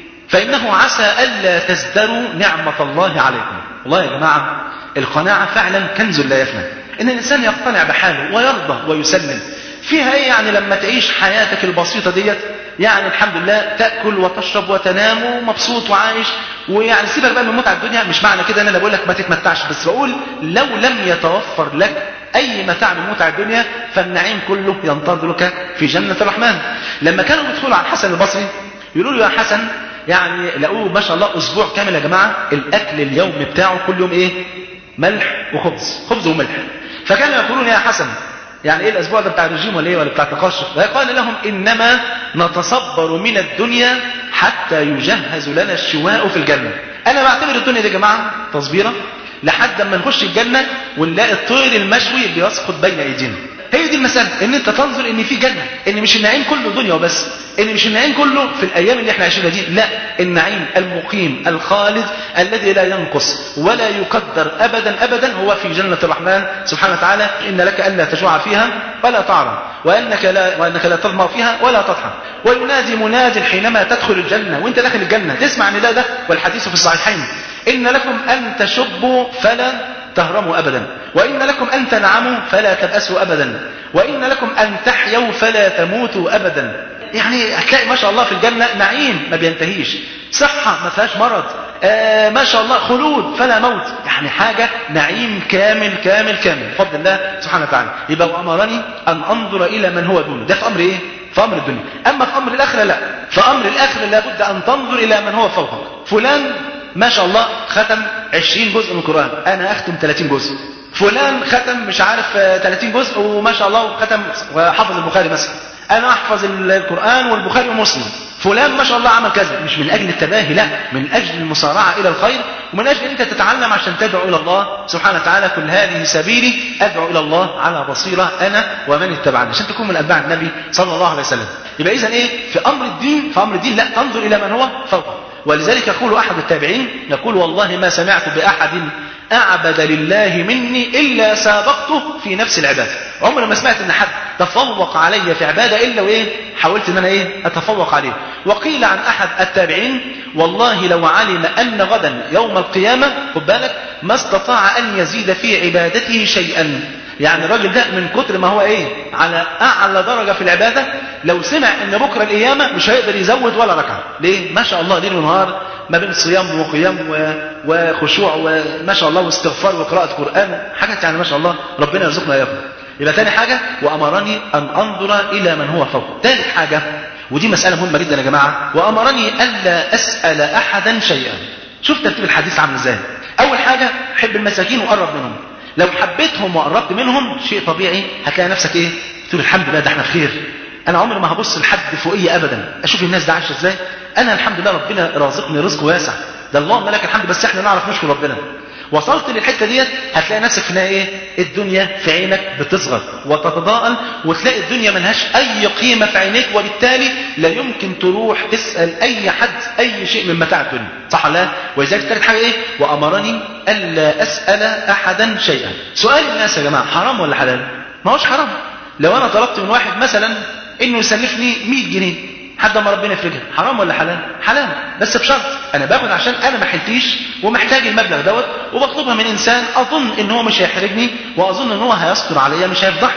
فانه عسى الا تزدروا نعمه الله عليكم والله يا جماعه القناعه فعلا كنز لا يفنى ان الانسان يقتنع بحاله ويرضى ويسلم فيها ايه يعني لما تعيش حياتك البسيطه ديت يعني الحمد لله تاكل وتشرب وتنام ومبسوط وعايش ويعني سيبك بقى من متع الدنيا مش معنى كده ان انا بقول لك ما تتمتعش بس بقول لو لم يتوفر لك اي متاع من متع الدنيا فالنعيم كله ينتظرك في جنه الرحمن لما كانوا بيدخلوا على الحسن البصري يقولوا له يا حسن يعني لقوه ما شاء الله اسبوع كامل يا جماعه الاكل اليومي بتاعه كل يوم ايه ملح وخبز خبز وملح فكانوا يقولون يا حسن يعني ايه الاسبوع ده بتاع الرجيم ولا ايه ولا بتاع التقشف فقال لهم انما نتصبر من الدنيا حتى يجهز لنا الشواء في الجنه انا بعتبر الدنيا دي يا جماعه تصبيره لحد ما نخش الجنه ونلاقي الطير المشوي بيسقط بين ايدينا هي دي المسألة ان انت تنظر ان في جنة ان مش النعيم كله دنيا وبس ان مش النعيم كله في الايام اللي احنا عايشينها دي لا النعيم المقيم الخالد الذي لا ينقص ولا يقدر ابدا ابدا هو في جنة الرحمن سبحانه وتعالى ان لك الا تجوع فيها ولا تعرى وانك لا وانك لا تظمأ فيها ولا تضحى وينادي مناد حينما تدخل الجنة وانت داخل الجنة تسمع نداء ده والحديث في الصحيحين ان لكم ان تشبوا فلا تهرموا أبدا وإن لكم أن تنعموا فلا تبأسوا أبدا وإن لكم أن تحيوا فلا تموتوا أبدا يعني هتلاقي ما شاء الله في الجنة نعيم ما بينتهيش صحة ما فيهاش مرض آه ما شاء الله خلود فلا موت يعني حاجة نعيم كامل كامل كامل بفضل الله سبحانه وتعالى يبقى وأمرني أن أنظر إلى من هو دونه ده في أمر إيه؟ في أمر الدنيا أما في أمر الآخرة لا في أمر الآخرة لابد أن تنظر إلى من هو فوقك فلان ما شاء الله ختم 20 جزء من القرآن أنا أختم 30 جزء فلان ختم مش عارف 30 جزء وما شاء الله ختم وحفظ البخاري مثلا أنا أحفظ القرآن والبخاري ومسلم فلان ما شاء الله عمل كذا مش من أجل التباهي لا من أجل المسارعة إلى الخير ومن أجل أن أنت تتعلم عشان تدعو إلى الله سبحانه وتعالى كل هذه سبيلي أدعو إلى الله على بصيرة أنا ومن اتبعني عشان تكون من أتباع النبي صلى الله عليه وسلم يبقى إذا إيه في أمر الدين في أمر الدين لا تنظر إلى من هو فوقه ولذلك يقول أحد التابعين يقول والله ما سمعت بأحد أعبد لله مني إلا سابقته في نفس العبادة عمري ما سمعت أن حد تفوق علي في عبادة إلا وإيه حاولت أن أنا إيه أتفوق عليه وقيل عن أحد التابعين والله لو علم أن غدا يوم القيامة خد بالك ما استطاع أن يزيد في عبادته شيئا يعني الراجل ده من كتر ما هو ايه على اعلى درجه في العباده لو سمع ان بكره القيامه مش هيقدر يزود ولا ركعه ليه ما شاء الله ليل ونهار ما بين صيام وقيام و... وخشوع وما شاء الله واستغفار وقراءه قران حاجات يعني ما شاء الله ربنا يرزقنا اياكم يبقى تاني حاجه وامرني ان انظر الى من هو فوق ثالث حاجه ودي مساله مهمه جدا يا جماعه وامرني الا اسال احدا شيئا شوف ترتيب الحديث عامل ازاي اول حاجه حب المساكين وقرب منهم لو حبيتهم وقربت منهم شيء طبيعي هتلاقي نفسك ايه تقول الحمد لله ده احنا بخير انا عمري ما هبص لحد فوقيه ابدا اشوف الناس ده عايشه ازاي انا الحمد لله ربنا رازقني رزق واسع ده اللهم لك الحمد بس احنا نعرف نشكر ربنا وصلت للحته ديت هتلاقي نفسك في ايه الدنيا في عينك بتصغر وتتضاءل وتلاقي الدنيا ملهاش اي قيمه في عينيك وبالتالي لا يمكن تروح تسال اي حد اي شيء من متاع الدنيا صح ولا لا ولذلك ثالث حاجه ايه وامرني الا اسال احدا شيئا سؤال الناس يا جماعه حرام ولا حلال ما هوش حرام لو انا طلبت من واحد مثلا انه يسلفني 100 جنيه حد ما ربنا يفرجها حرام ولا حلال حلال بس بشرط انا باخد عشان انا ما حلتيش ومحتاج المبلغ دوت وبطلبها من انسان اظن ان هو مش هيحرجني واظن ان هو هيستر عليا مش هيفضحني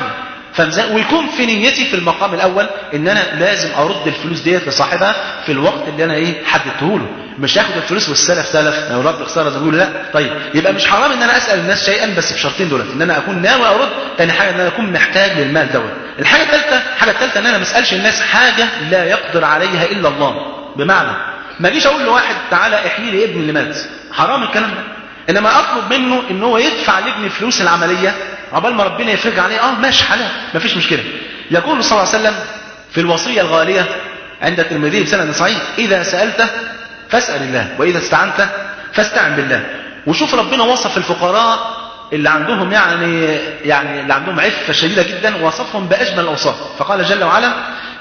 فمزا- ويكون في نيتي في المقام الاول ان انا لازم ارد الفلوس ديت لصاحبها في الوقت اللي انا ايه حددته له مش هاخد الفلوس والسلف سلف او رد خساره زي ما بيقولوا لا طيب يبقى مش حرام ان انا اسال الناس شيئا بس بشرطين دولت ان انا اكون ناوي ارد ثاني حاجه ان انا اكون محتاج للمال دوت الحاجه الثالثه الحاجه الثالثه ان انا ما اسالش الناس حاجه لا يقدر عليها الا الله بمعنى ما اجيش اقول لواحد تعالى احيي لي ابني اللي مات حرام الكلام ده انما اطلب منه ان هو يدفع لابني فلوس العمليه عقبال ما ربنا يفرج عليه اه ماشي حلال مفيش مشكله يقول صلى الله عليه وسلم في الوصيه الغاليه عند الترمذي بسند صحيح اذا سالت فاسال الله واذا استعنت فاستعن بالله وشوف ربنا وصف الفقراء اللي عندهم يعني يعني اللي عندهم عفه شديده جدا وصفهم باجمل الاوصاف فقال جل وعلا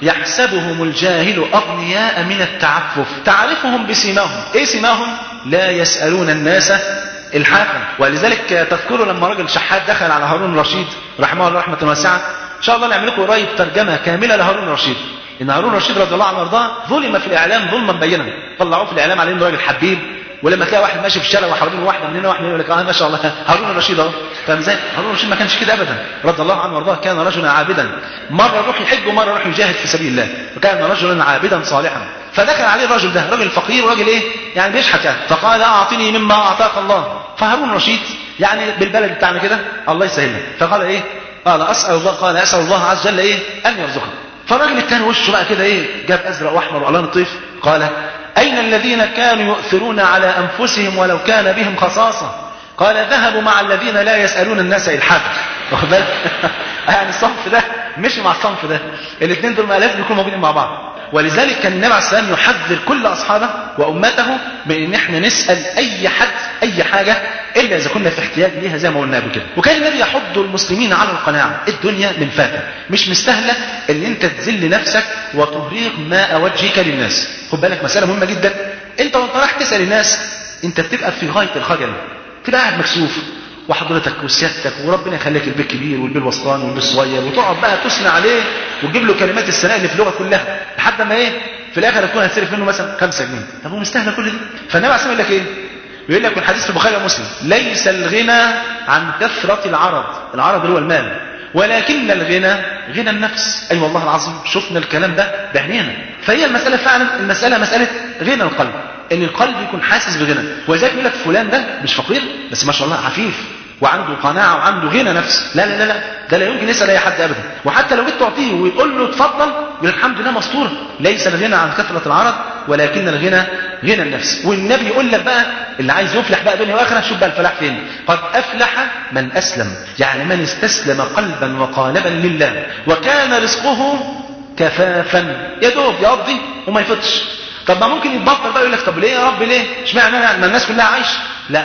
يحسبهم الجاهل اغنياء من التعفف تعرفهم بسيماهم ايه سيماهم لا يسالون الناس الحافا ولذلك تذكروا لما راجل شحات دخل على هارون الرشيد رحمه الله رحمه واسعه ان شاء الله نعمل لكم قريب ترجمه كامله لهارون الرشيد ان هارون الرشيد رضي الله عنه وارضاه ظلم في الاعلام ظلما بينا طلعوه في الاعلام على انه راجل حبيب ولما تلاقي واحد ماشي في الشارع وحوالين واحده من هنا واحده من هنا يقول لك اه ما شاء الله هارون الرشيد اهو فاهم ازاي؟ هارون الرشيد ما كانش كده ابدا رضي الله عنه وارضاه كان رجلا عابدا مره يروح يحج ومره يروح يجاهد في سبيل الله وكان رجلا عابدا صالحا فدخل عليه الرجل ده راجل فقير وراجل ايه؟ يعني بيشحت يعني فقال اعطني مما اعطاك الله فهارون الرشيد يعني بالبلد بتاعنا كده الله يسهلنا فقال ايه؟ قال اسال الله قال اسال الله عز وجل ايه؟ ان يرزقك فالراجل الثاني وشه بقى كده ايه؟ جاب ازرق واحمر والوان الطيف قال أين الذين كانوا يؤثرون على أنفسهم ولو كان بهم خصاصة قال ذهبوا مع الذين لا يسألون الناس إلحافا واخد بالك؟ يعني الصنف ده مشي مع الصنف ده الاثنين دول ما لازم يكونوا موجودين مع بعض ولذلك كان النبي عليه السلام يحذر كل أصحابه وأمته من إن إحنا نسأل أي حد أي حاجة إلا إذا كنا في احتياج ليها زي ما قلنا قبل كده وكان النبي يحض المسلمين على القناعة الدنيا من فاتة مش مستاهلة إن أنت تذل نفسك وتهريق ماء وجهك للناس خد بالك مسألة مهمة جدا أنت وأنت رايح تسأل الناس أنت بتبقى في غاية الخجل تبقى قاعد مكسوف وحضرتك وسيادتك وربنا يخليك البيت كبير والبيت وسطاني والبيت صغير وتقعد بقى تثني عليه وتجيب له كلمات الثناء اللي في اللغه كلها لحد ما ايه في الاخر تكون هتصرف منه مثلا 5 جنيه طب هو مستاهل كل ده فالنبي عليه الصلاه يقول لك ايه يقول لك الحديث في البخاري ومسلم ليس الغنى عن كثرة العرض العرض اللي هو المال ولكن الغنى غنى النفس اي أيوة والله العظيم شفنا الكلام ده بعينينا فهي المسألة فعلا المسألة مسألة غنى القلب ان القلب يكون حاسس بغنى ولذلك يقول لك فلان ده مش فقير بس ما شاء الله عفيف وعنده قناعة وعنده غنى نفس لا لا لا لا ده لا يمكن يسأل أي حد أبدا وحتى لو جيت تعطيه ويقول له اتفضل يقول الحمد لله مستورة ليس الغنى عن كثرة العرض ولكن الغنى غنى النفس والنبي يقول لك بقى اللي عايز يفلح بقى دنيا واخره شوف بقى الفلاح فين قد افلح من اسلم يعني من استسلم قلبا وقالبا لله وكان رزقه كفافا يا دوب يقضي وما يفطش طب ما ممكن يتبطل بقى يقول لك طب ليه يا رب ليه اشمعنى انا ما الناس كلها عايشه لا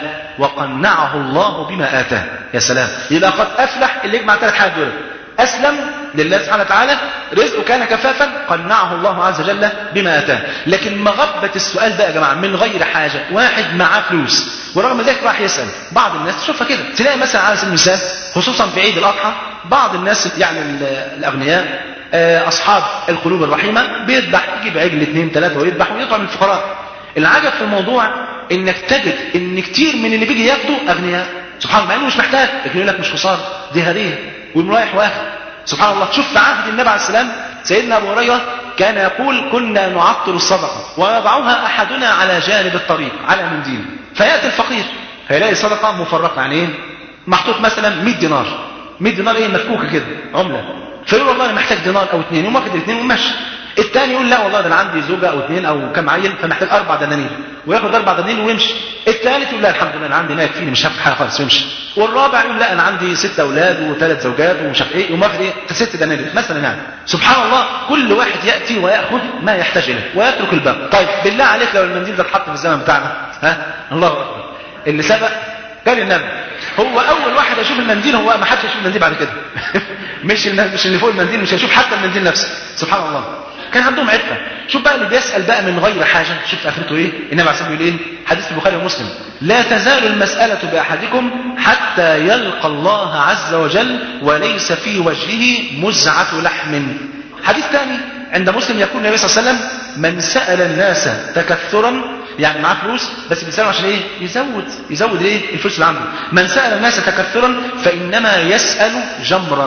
وقنعه الله بما اتاه يا سلام يبقى قد افلح اللي يجمع ثلاث حاجات دول اسلم لله سبحانه وتعالى رزقه كان كفافا قنعه الله عز وجل بما اتاه لكن مغبه السؤال ده يا جماعه من غير حاجه واحد معاه فلوس ورغم ذلك راح يسال بعض الناس تشوفها كده تلاقي مثلا على سبيل المثال خصوصا في عيد الاضحى بعض الناس يعني الاغنياء اصحاب القلوب الرحيمه بيذبح يجيب عجل اثنين ثلاثه ويذبح ويطعم الفقراء العجب في الموضوع انك تجد ان كتير من اللي بيجي ياخده اغنياء سبحان الله مع انه مش محتاج لكن يقول لك مش خساره دي هديه ويقوم رايح واخد سبحان الله شوف في عهد النبي عليه السلام سيدنا ابو هريره كان يقول كنا نعطر الصدقه ويضعها احدنا على جانب الطريق على منديل فياتي الفقير فيلاقي صدقه مفرقه يعني ايه محطوط مثلا 100 دينار 100 دينار ايه مفكوكه كده عمله فيقول والله انا محتاج دينار او اثنين يقوم واخد الاثنين وماشي الثاني يقول لا والله ده انا عندي زوجه او اثنين او كم عيل فمحتاج اربع دنانير وياخد اربع دنانير ويمشي الثالث يقول لا الحمد لله انا عندي ما يكفيني مش هاخد حاجه خالص ويمشي والرابع يقول لا انا عندي ست اولاد وثلاث زوجات ومش عارف ايه يقوم واخد ايه ست دنانير مثلا يعني سبحان الله كل واحد ياتي وياخذ ما يحتاج اليه ويترك الباقي طيب بالله عليك لو المنديل ده اتحط في الزمن بتاعنا ها الله اكبر اللي سبق كان النبي هو اول واحد يشوف المنديل هو ما حدش يشوف المنديل بعد كده مش مش اللي فوق المنديل مش هيشوف حتى المنديل نفسه سبحان الله كان عندهم عفه شوف بقى اللي بيسال بقى من غير حاجه شوف اخرته ايه النبي عليه الصلاه والسلام ايه حديث البخاري ومسلم لا تزال المساله باحدكم حتى يلقى الله عز وجل وليس في وجهه مزعه لحم حديث ثاني عند مسلم يقول النبي صلى الله عليه وسلم من سال الناس تكثرا يعني معاه فلوس بس بيسأله عشان ايه يزود يزود ايه الفلوس اللي عنده من سأل الناس تكثرا فإنما يسأل جمرا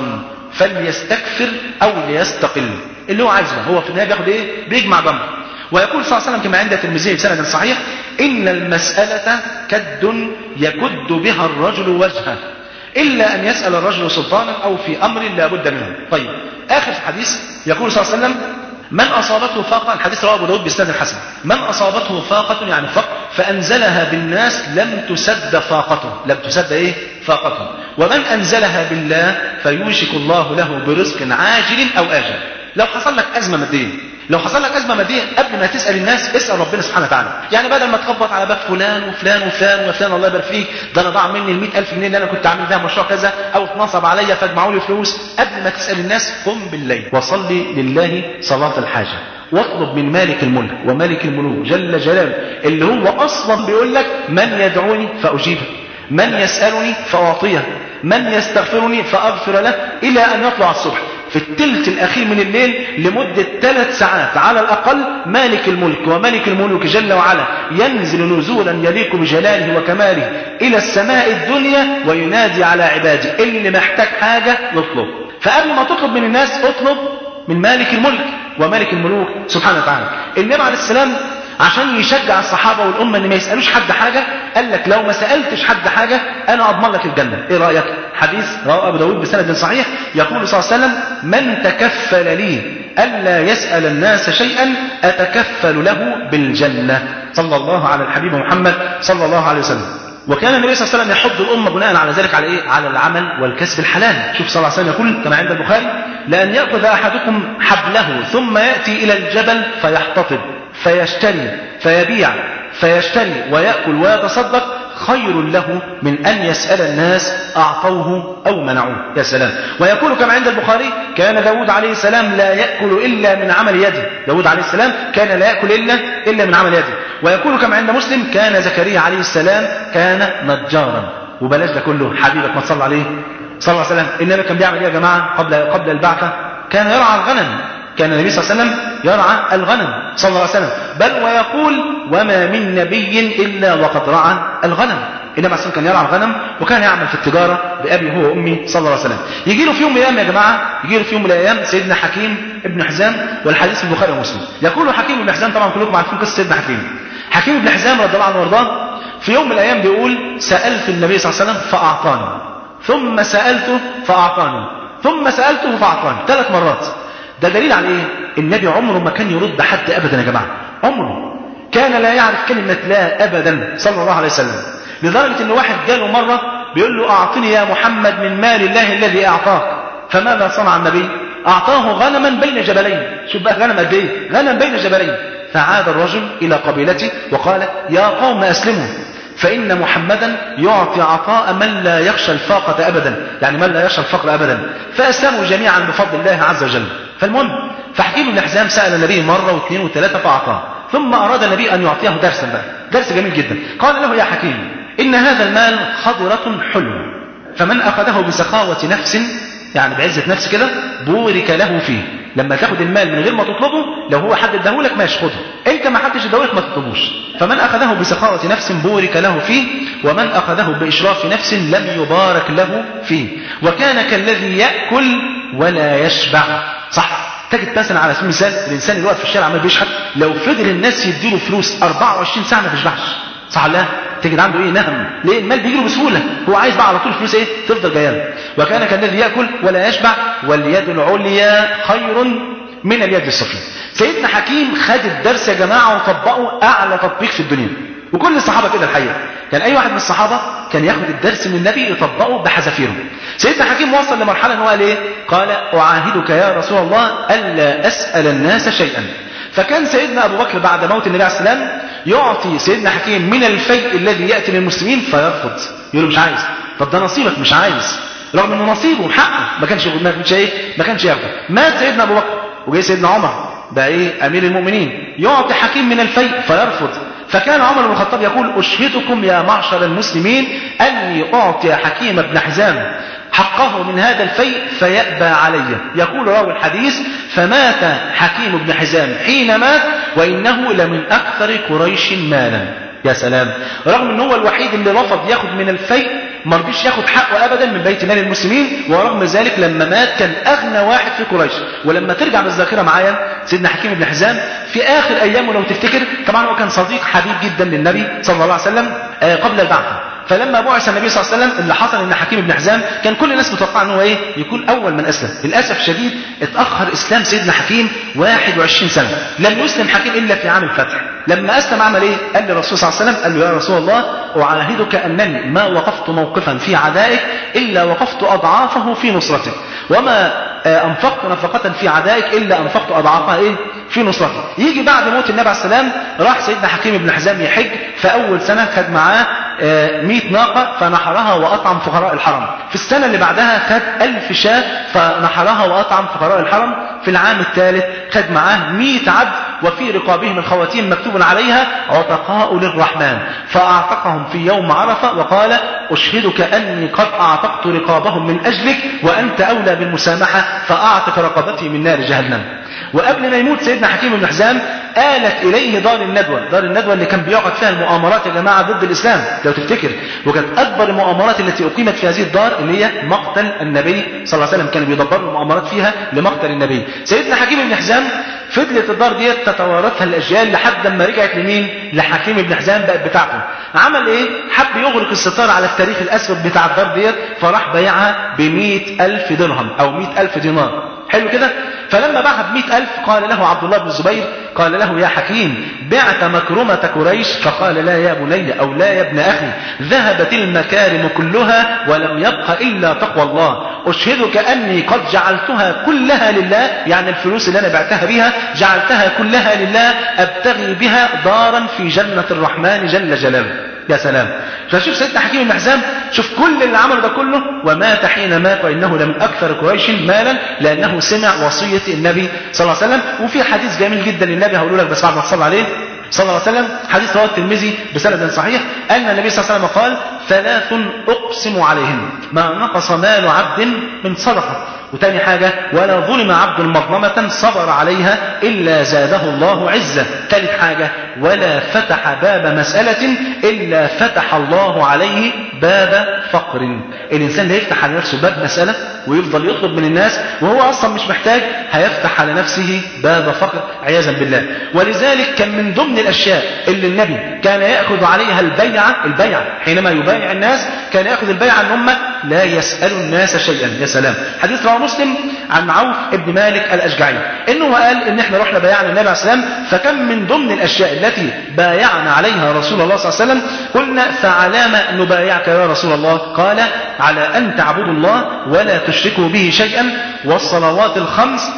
فليستكثر أو ليستقل اللي هو عايزه هو في النهاية بياخد إيه بيجمع جمر ويقول صلى الله عليه وسلم كما عند الترمذي بسند صحيح إن المسألة كد يكد بها الرجل وجهه إلا أن يسأل الرجل سلطانا أو في أمر لا بد منه طيب آخر الحديث يقول صلى الله عليه وسلم من أصابته فاقة الحديث رواه أبو داود بإسناد الحسن من أصابته فاقة يعني فقر فأنزلها بالناس لم تسد فاقته لم تسد إيه فاقته ومن أنزلها بالله فيوشك الله له برزق عاجل أو آجل لو حصل لك أزمة مادية لو حصل لك أزمة مادية قبل ما تسأل الناس اسأل ربنا سبحانه وتعالى يعني بدل ما تخبط على باب فلان وفلان وفلان وفلان الله يبارك فيك ده أنا ضاع مني ال ألف جنيه اللي أنا كنت عامل بيها مشروع كذا أو اتنصب عليا فاجمعوا لي فلوس قبل ما تسأل الناس قم بالليل وصلي لله صلاة الحاجة واطلب من مالك الملك ومالك الملوك جل جلاله اللي هو أصلا بيقول لك من يدعوني فأجيبه من يسألني فأعطيه من يستغفرني فأغفر له إلى أن يطلع الصبح في التلت الأخير من الليل لمدة ثلاث ساعات على الأقل مالك الملك وملك الملوك جل وعلا ينزل نزولا يليق بجلاله وكماله إلى السماء الدنيا وينادي على عباده اللي محتاج حاجة يطلب فقبل ما تطلب من الناس اطلب من مالك الملك وملك الملوك سبحانه وتعالى النبي عليه السلام عشان يشجع الصحابة والأمة ان ما يسألوش حد حاجة قال لك لو ما سألتش حد حاجة أنا أضمن لك الجنة إيه رأيك حديث رواه أبو داود بسند صحيح يقول صلى الله عليه وسلم من تكفل لي ألا يسأل الناس شيئا أتكفل له بالجنة صلى الله على الحبيب محمد صلى الله عليه وسلم وكان النبي صلى الله عليه وسلم يحض الأمة بناء على ذلك على إيه؟ على العمل والكسب الحلال شوف صلى الله عليه وسلم يقول كما عند البخاري لأن يأخذ أحدكم حبله ثم يأتي إلى الجبل فيحتطب فيشتري فيبيع فيشتري ويأكل ويتصدق خير له من أن يسأل الناس أعطوه أو منعوه يا سلام ويقول كما عند البخاري كان داود عليه السلام لا يأكل إلا من عمل يده داود عليه السلام كان لا يأكل إلا, إلا من عمل يده ويقول كما عند مسلم كان زكريا عليه السلام كان نجارا وبلاش ده كله حبيبك ما تصلى عليه صلى الله عليه وسلم النبي كان بيعمل ايه يا جماعة قبل, قبل البعثة كان يرعى الغنم كان النبي صلى الله عليه وسلم يرعى الغنم صلى الله عليه وسلم بل ويقول وما من نبي إلا وقد رعى الغنم النبي عليه كان يرعى الغنم وكان يعمل في التجارة بأبي هو وأمي صلى الله عليه وسلم يجي له في يوم من الأيام يا جماعة يجي له في يوم من الأيام سيدنا حكيم ابن حزام والحديث في البخاري ومسلم يقول حكيم ابن حزام طبعا كلكم عارفين قصة سيدنا حكيم حكيم ابن حزام رضي الله عنه وارضاه في يوم من الأيام بيقول سألت النبي صلى الله عليه وسلم فأعطاني ثم سألته فأعطاني ثم سألته فأعطاني ثلاث مرات ده دليل على ايه النبي عمره ما كان يرد حد ابدا يا جماعه عمره كان لا يعرف كلمه لا ابدا صلى الله عليه وسلم لدرجه ان واحد جاله مره بيقول له اعطني يا محمد من مال الله الذي اعطاك فماذا صنع النبي اعطاه غنما بين جبلين شوف بقى غنم قد ايه غنم بين جبلين فعاد الرجل الى قبيلته وقال يا قوم اسلموا فإن محمدا يعطي عطاء من لا يخشى الفاقة أبدا يعني من لا يخشى الفقر أبدا فأسلموا جميعا بفضل الله عز وجل فالمهم فحكيم بن حزام سأل النبي مرة واثنين وثلاثة فأعطاه ثم أراد النبي أن يعطيه درسا بقى درس جميل جدا قال له يا حكيم إن هذا المال خضرة حلو فمن أخذه بسخاوة نفس يعني بعزة نفس كده بورك له فيه لما تاخد المال من غير ما تطلبه لو هو حد اداهولك ماشي خده انت ما حدش اداهولك ما تطلبوش فمن اخذه بسخاوة نفس بورك له فيه ومن اخذه باشراف نفس لم يبارك له فيه وكان كالذي ياكل ولا يشبع صح تجد مثلا على سبيل المثال الانسان اللي واقف في الشارع عمال بيشحت لو فضل الناس يديله فلوس 24 ساعه ما تشبعش صح لا تجد عنده ايه نهم ليه المال بيجي له بسهوله هو عايز بقى على طول فلوس ايه تفضل جايه له وكان كالذي ياكل ولا يشبع واليد العليا خير من اليد السفلى سيدنا حكيم خد الدرس يا جماعه وطبقه اعلى تطبيق في الدنيا وكل الصحابه كده الحقيقه كان اي واحد من الصحابه كان ياخد الدرس من النبي يطبقه بحذافيره سيدنا حكيم وصل لمرحله ان هو قال ايه قال اعاهدك يا رسول الله الا اسال الناس شيئا فكان سيدنا ابو بكر بعد موت النبي عليه السلام يعطي سيدنا حكيم من الفيء الذي ياتي للمسلمين فيرفض يقول له مش عايز طب ده نصيبك مش عايز رغم انه نصيبه وحقه ما كانش ما كانش ايه ما كانش ياخده مات سيدنا ابو بكر وجاي سيدنا عمر ده ايه امير المؤمنين يعطي حكيم من الفيء فيرفض فكان عمر بن الخطاب يقول اشهدكم يا معشر المسلمين اني اعطي حكيم بن حزام حقه من هذا الفيء فيأبى علي يقول راوي الحديث فمات حكيم بن حزام حين مات وإنه لمن أكثر قريش مالا يا سلام رغم ان هو الوحيد اللي رفض ياخد من الفيء ما رضيش ياخد حقه ابدا من بيت مال المسلمين ورغم ذلك لما مات كان اغنى واحد في قريش ولما ترجع بالذاكره معايا سيدنا حكيم بن حزام في اخر ايامه لو تفتكر طبعا هو كان صديق حبيب جدا للنبي صلى الله عليه وسلم آه، قبل البعثه فلما بعث النبي صلى الله عليه وسلم اللي حصل ان حكيم بن حزام كان كل الناس متوقعه ان هو ايه يكون اول من اسلم للاسف الشديد اتاخر اسلام سيدنا حكيم 21 سنه لم يسلم حكيم الا في عام الفتح لما اسلم عمل ايه قال للرسول صلى الله عليه وسلم قال له يا رسول الله اعاهدك انني ما وقفت موقفا في عدائك الا وقفت اضعافه في نصرتك وما آه، انفقت نفقه في عدائك الا انفقت اضعافها ايه في نصرته يجي بعد موت النبي عليه السلام راح سيدنا حكيم بن حزام يحج في اول سنه خد معاه آه، 100 ناقة فنحرها وأطعم فقراء الحرم في السنة اللي بعدها خد ألف شاة فنحرها وأطعم فقراء الحرم في العام الثالث خد معاه 100 عبد وفي رقابهم الخواتيم مكتوب عليها عتقاء للرحمن فأعتقهم في يوم عرفة وقال أشهدك أني قد أعتقت رقابهم من أجلك وأنت أولى بالمسامحة فأعتق رقبتي من نار جهنم وقبل ما يموت سيدنا حكيم بن حزام آلت إليه دار الندوة دار الندوة اللي كان بيقعد فيها المؤامرات يا جماعة ضد الإسلام لو تفتكر وكانت أكبر المؤامرات التي أقيمت في هذه الدار اللي هي مقتل النبي صلى الله عليه وسلم كانوا بيدبروا المؤامرات فيها لمقتل النبي سيدنا حكيم بن حزام فضلت الدار ديت تتوارثها الأجيال لحد ما رجعت لمين لحكيم بن حزام بقت بتاعته عمل ايه حب يغلق الستار على التاريخ الأسود بتاع الدار ديت فراح بيعها ب ألف درهم أو مئة ألف دينار حلو كده فلما باعها ب ألف قال له عبد الله بن الزبير قال له يا حكيم بعت مكرمة قريش فقال لا يا بني أو لا يا ابن أخي ذهبت المكارم كلها ولم يبق إلا تقوى الله أشهدك أني قد جعلتها كلها لله يعني الفلوس اللي أنا بعتها بها جعلتها كلها لله أبتغي بها دارا في جنة الرحمن جل جلاله يا سلام فشوف سيدنا حكيم بن حزام شوف كل اللي عمله ده كله ومات حين مات وانه لمن اكثر قريش مالا لانه سمع وصيه النبي صلى الله عليه وسلم وفي حديث جميل جدا للنبي هقول لك بس بعد ما تصلي عليه صلى الله عليه وسلم حديث رواه الترمذي بسند صحيح ان النبي صلى الله عليه وسلم قال ثلاث اقسم عليهن ما نقص مال عبد من صدقه وتاني حاجة ولا ظلم عبد مظلمة صبر عليها إلا زاده الله عزة ثالث حاجة ولا فتح باب مسألة إلا فتح الله عليه باب فقر الإنسان اللي يفتح على نفسه باب مسألة ويفضل يطلب من الناس وهو أصلا مش محتاج هيفتح على نفسه باب فقر عياذا بالله ولذلك كان من ضمن الأشياء اللي النبي كان يأخذ عليها البيعة البيعة حينما يبايع الناس كان يأخذ البيعة أن هم لا يسأل الناس شيئا يا سلام حديث رواه مسلم عن عوف ابن مالك الأشجعي إنه قال إن إحنا رحنا بايعنا النبي عليه السلام فكم من ضمن الأشياء التي بايعنا عليها رسول الله صلى الله عليه وسلم قلنا فعلى ما نبايعك يا رسول الله قال على أن تعبدوا الله ولا تشركوا به شيئا والصلوات الخمس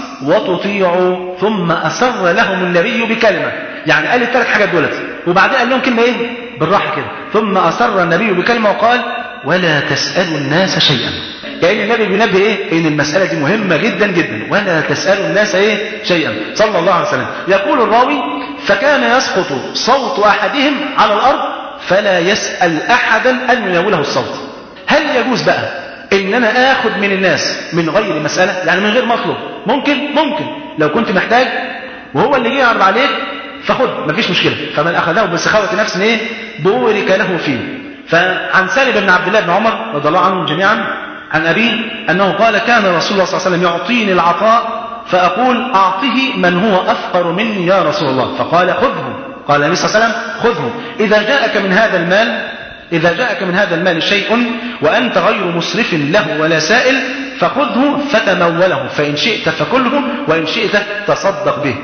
وتطيعوا ثم أسر لهم النبي بكلمة يعني قال الثلاث حاجات دولت وبعدين قال لهم كلمة إيه بالراحة كده ثم أسر النبي بكلمة وقال ولا تسألوا الناس شيئا كأن النبي بينبه ايه ان المسألة دي مهمة جدا جدا ولا تسألوا الناس ايه شيئا صلى الله عليه وسلم يقول الراوي فكان يسقط صوت احدهم على الارض فلا يسأل احدا ان يناوله الصوت هل يجوز بقى ان انا اخد من الناس من غير مسألة يعني من غير مطلب ممكن ممكن لو كنت محتاج وهو اللي جه يعرض عليك فخد مفيش مشكلة فمن اخذه بسخاوة نفس ايه بورك له فيه فعن سالم بن عبد الله بن عمر رضي الله عنهم جميعا عن أبيه أنه قال كان رسول الله صلى الله عليه وسلم يعطيني العطاء فأقول أعطه من هو أفقر مني يا رسول الله فقال خذه قال النبي صلى الله عليه وسلم خذه إذا جاءك من هذا المال إذا جاءك من هذا المال شيء وأنت غير مسرف له ولا سائل فخذه فتموله فإن شئت فكله وإن شئت تصدق به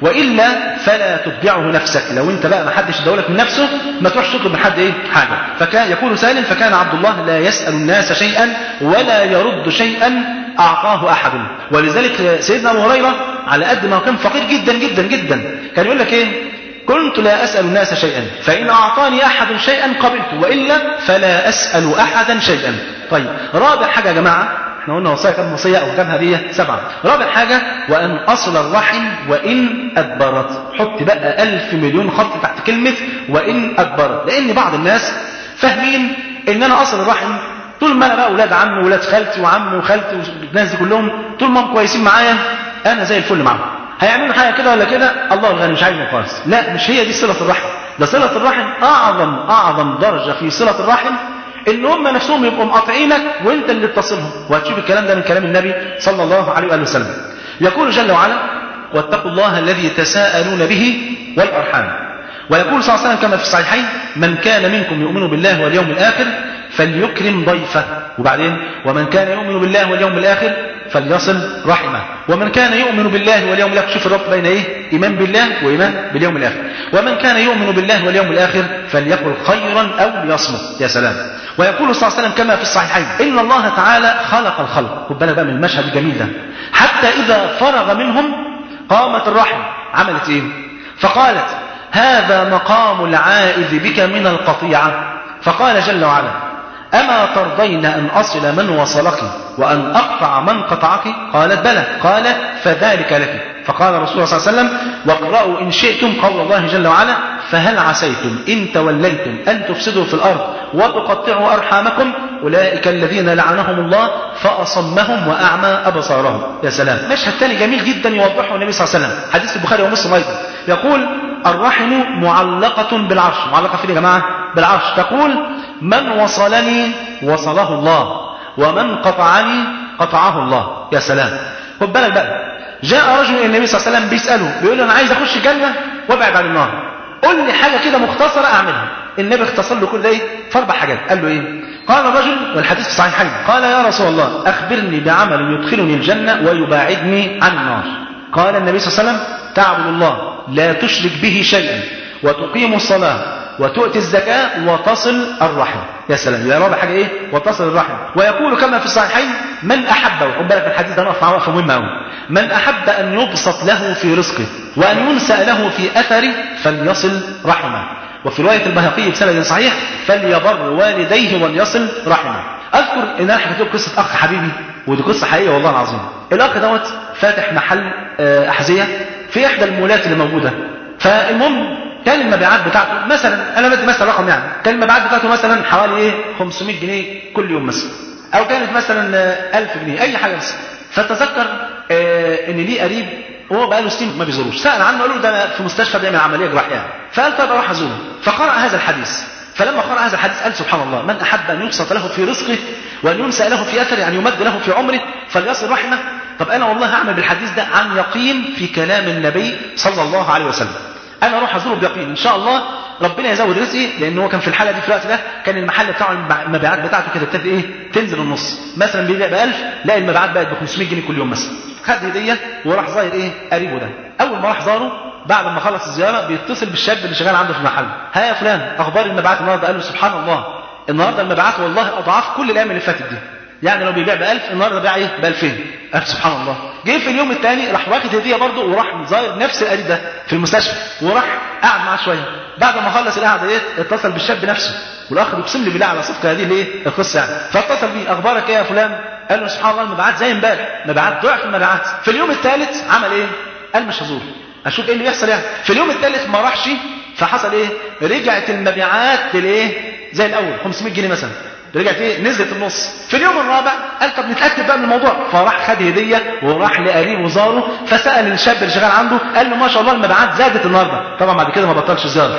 وإلا فلا تتبعه نفسك لو انت بقى ما حدش دولك من نفسه ما تروحش تطلب من حد ايه حاجة فكان يقول سالم فكان عبد الله لا يسأل الناس شيئا ولا يرد شيئا أعطاه أحد ولذلك سيدنا أبو هريرة على قد ما كان فقير جدا جدا جدا كان يقول لك ايه كنت لا أسأل الناس شيئا فإن أعطاني أحد شيئا قبلت وإلا فلا أسأل أحدا شيئا طيب رابع حاجة يا جماعة احنا قلنا وصايا كم وصية أو كم هدية سبعة رابع حاجة وأن أصل الرحم وإن أدبرت حط بقى ألف مليون خط تحت كلمة وإن أدبرت لأن بعض الناس فاهمين إن أنا أصل الرحم طول ما أنا بقى أولاد عمي وأولاد خالتي وعمي وخالتي والناس دي كلهم طول ما هم كويسين معايا أنا زي الفل معاهم هيعملوا حاجة كده ولا كده الله الغني مش عايزهم خالص لا مش هي دي صلة الرحم ده صلة الرحم أعظم أعظم درجة في صلة الرحم ان هم نفسهم يبقوا مقاطعينك وانت اللي تصلهم وهتشوف الكلام ده من كلام النبي صلى الله عليه واله وسلم يقول جل وعلا واتقوا الله الذي تساءلون به والارحام ويقول صلى الله عليه وسلم كما في الصحيحين من كان منكم يؤمن بالله واليوم الاخر فليكرم ضيفه وبعدين ومن كان يؤمن بالله واليوم الاخر فليصل رحمه ومن كان يؤمن بالله واليوم الاخر شوف الربط بين ايه ايمان بالله وايمان باليوم الاخر ومن كان يؤمن بالله واليوم الاخر فليقل خيرا او ليصمت يا سلام ويقول صلى الله عليه وسلم كما في الصحيحين ان الله تعالى خلق الخلق خد بالك بقى من المشهد الجميل ده حتى اذا فرغ منهم قامت الرحم عملت ايه فقالت هذا مقام العائذ بك من القطيعه فقال جل وعلا أما ترضين أن أصل من وصلك وأن أقطع من قطعك قالت بلى قال فذلك لك فقال رسول الله صلى الله عليه وسلم واقرأوا إن شئتم قول الله جل وعلا فهل عسيتم إن توليتم أن تفسدوا في الأرض وتقطعوا أرحامكم أولئك الذين لعنهم الله فأصمهم وأعمى أبصارهم يا سلام مشهد ثاني جميل جدا يوضحه النبي صلى الله عليه وسلم حديث البخاري ومسلم أيضا يقول الرحم معلقة بالعرش معلقة فين يا جماعة بالعرش تقول من وصلني وصله الله ومن قطعني قطعه الله يا سلام خد بالك بقى جاء رجل الى النبي صلى الله عليه وسلم بيساله بيقول له انا عايز اخش الجنه وابعد عن النار قول لي حاجه كده مختصره اعملها النبي اختصر له كل ده ايه في اربع حاجات قال له ايه قال الرجل والحديث في الصحيحين قال يا رسول الله اخبرني بعمل يدخلني الجنه ويباعدني عن النار قال النبي صلى الله عليه وسلم تعبد الله لا تشرك به شيئا وتقيم الصلاه وتؤتي الزكاة وتصل الرحم يا سلام يا رابع حاجة ايه وتصل الرحم ويقول كما في الصحيحين من أحب وخد بالك الحديث ده نقف مع وقفة مهمة أوي من أحب أن يبسط له في رزقه وأن ينسأ له في أثره فليصل رحمه وفي رواية البهقي بسند صحيح فليبر والديه وليصل رحمه أذكر إن أنا حكيت لكم قصة أخ حبيبي ودي قصة حقيقية والله العظيم الأخ دوت فاتح محل أحذية في إحدى المولات اللي موجودة فالمهم كان المبيعات بتاعته مثلا انا بدي مثلا رقم يعني كان المبيعات بتاعته مثلا حوالي ايه 500 جنيه كل يوم مثلا او كانت مثلا 1000 جنيه اي حاجه بس فتذكر آه ان ليه قريب وهو بقى له سنين ما بيزوروش سال عنه قال له ده انا في مستشفى بيعمل عمليه جراحيه فقال طب اروح ازوره فقرا هذا الحديث فلما قرأ هذا الحديث قال سبحان الله من أحب أن يبسط له في رزقه وأن ينسى له في أثره يعني يمد له في عمره فليصل رحمه طب أنا والله هعمل بالحديث ده عن يقين في كلام النبي صلى الله عليه وسلم انا اروح ازوره بيقين ان شاء الله ربنا يزود رزقي لان هو كان في الحاله دي في الوقت ده كان المحل بتاعه المبيعات بتاعته كده ابتدت ايه تنزل النص مثلا بيبيع ب 1000 لا المبيعات بقت ب 500 جنيه كل يوم مثلا خد هديه وراح زاير ايه قريبه ده اول ما راح زاره بعد ما خلص الزياره بيتصل بالشاب اللي شغال عنده في المحل ها يا فلان اخبار المبيعات النهارده قال له سبحان الله النهارده المبيعات والله اضعاف كل الايام اللي فاتت دي يعني لو بيبيع ب 1000 النهارده بيع ايه ب 2000 قال سبحان الله جه في اليوم الثاني راح واخد هديه برضه وراح زاير نفس القريب ده في المستشفى وراح قعد معاه شويه بعد ما خلص القعده ديت اتصل بالشاب نفسه والاخ بيقسم لي بالله على صدق هذه الايه القصه يعني فاتصل بيه اخبارك ايه يا فلان قال له سبحان الله المبيعات زي امبارح مبيعات ضعف المبيعات في اليوم الثالث عمل ايه قال مش هزور اشوف ايه اللي بيحصل يعني في اليوم الثالث ما راحش فحصل ايه رجعت المبيعات للايه زي الاول 500 جنيه مثلا رجعت ايه نزلت النص في اليوم الرابع قال طب نتاكد بقى من الموضوع فراح خد هديه وراح لقريب وزاره فسال الشاب اللي شغال عنده قال له ما شاء الله المبيعات زادت النهارده طبعا بعد كده ما بطلش زياره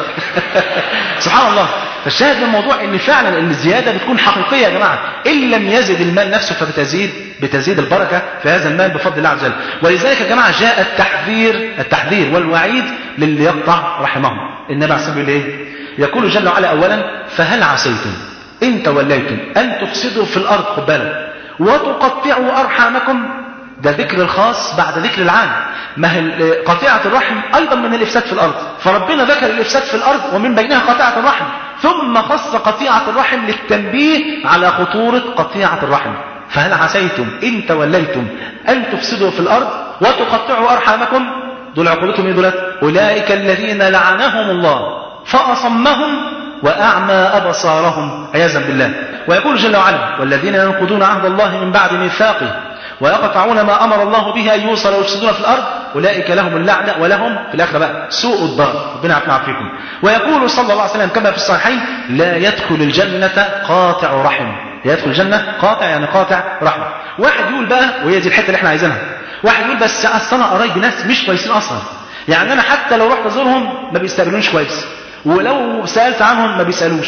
سبحان الله فالشاهد من الموضوع ان فعلا ان الزياده بتكون حقيقيه يا جماعه ان لم يزد المال نفسه فبتزيد بتزيد البركه في هذا المال بفضل الله عز وجل ولذلك يا جماعه جاء التحذير التحذير والوعيد للي يقطع رحمهم النبي عليه الصلاه والسلام ايه يقول جل وعلا اولا فهل عسيتم إن توليتم أن تفسدوا في الأرض خد بالك وتقطعوا أرحامكم ده ذكر الخاص بعد ذكر العام ما هي قطيعة الرحم أيضا من الإفساد في الأرض فربنا ذكر الإفساد في الأرض ومن بينها قطيعة الرحم ثم خص قطيعة الرحم للتنبيه على خطورة قطيعة الرحم فهل عسيتم إن توليتم أن تفسدوا في الأرض وتقطعوا أرحامكم دول عقوبتهم ايه دولت أولئك الذين لعنهم الله فأصمهم وأعمى أبصارهم عياذا بالله ويقول جل وعلا والذين ينقضون عهد الله من بعد ميثاقه ويقطعون ما أمر الله به أن يوصل ويفسدون في الأرض أولئك لهم اللعنة ولهم في الآخرة بقى سوء الدار ربنا يعفو فيكم ويقول صلى الله عليه وسلم كما في الصحيحين لا يدخل الجنة قاطع رحم لا يدخل الجنة قاطع يعني قاطع رحم واحد يقول بقى وهي دي الحتة اللي احنا عايزينها واحد يقول بس أصل أنا قرايبي ناس مش كويسين أصلا يعني أنا حتى لو رحت أزورهم ما بيستقبلونيش كويس ولو سألت عنهم ما بيسألوش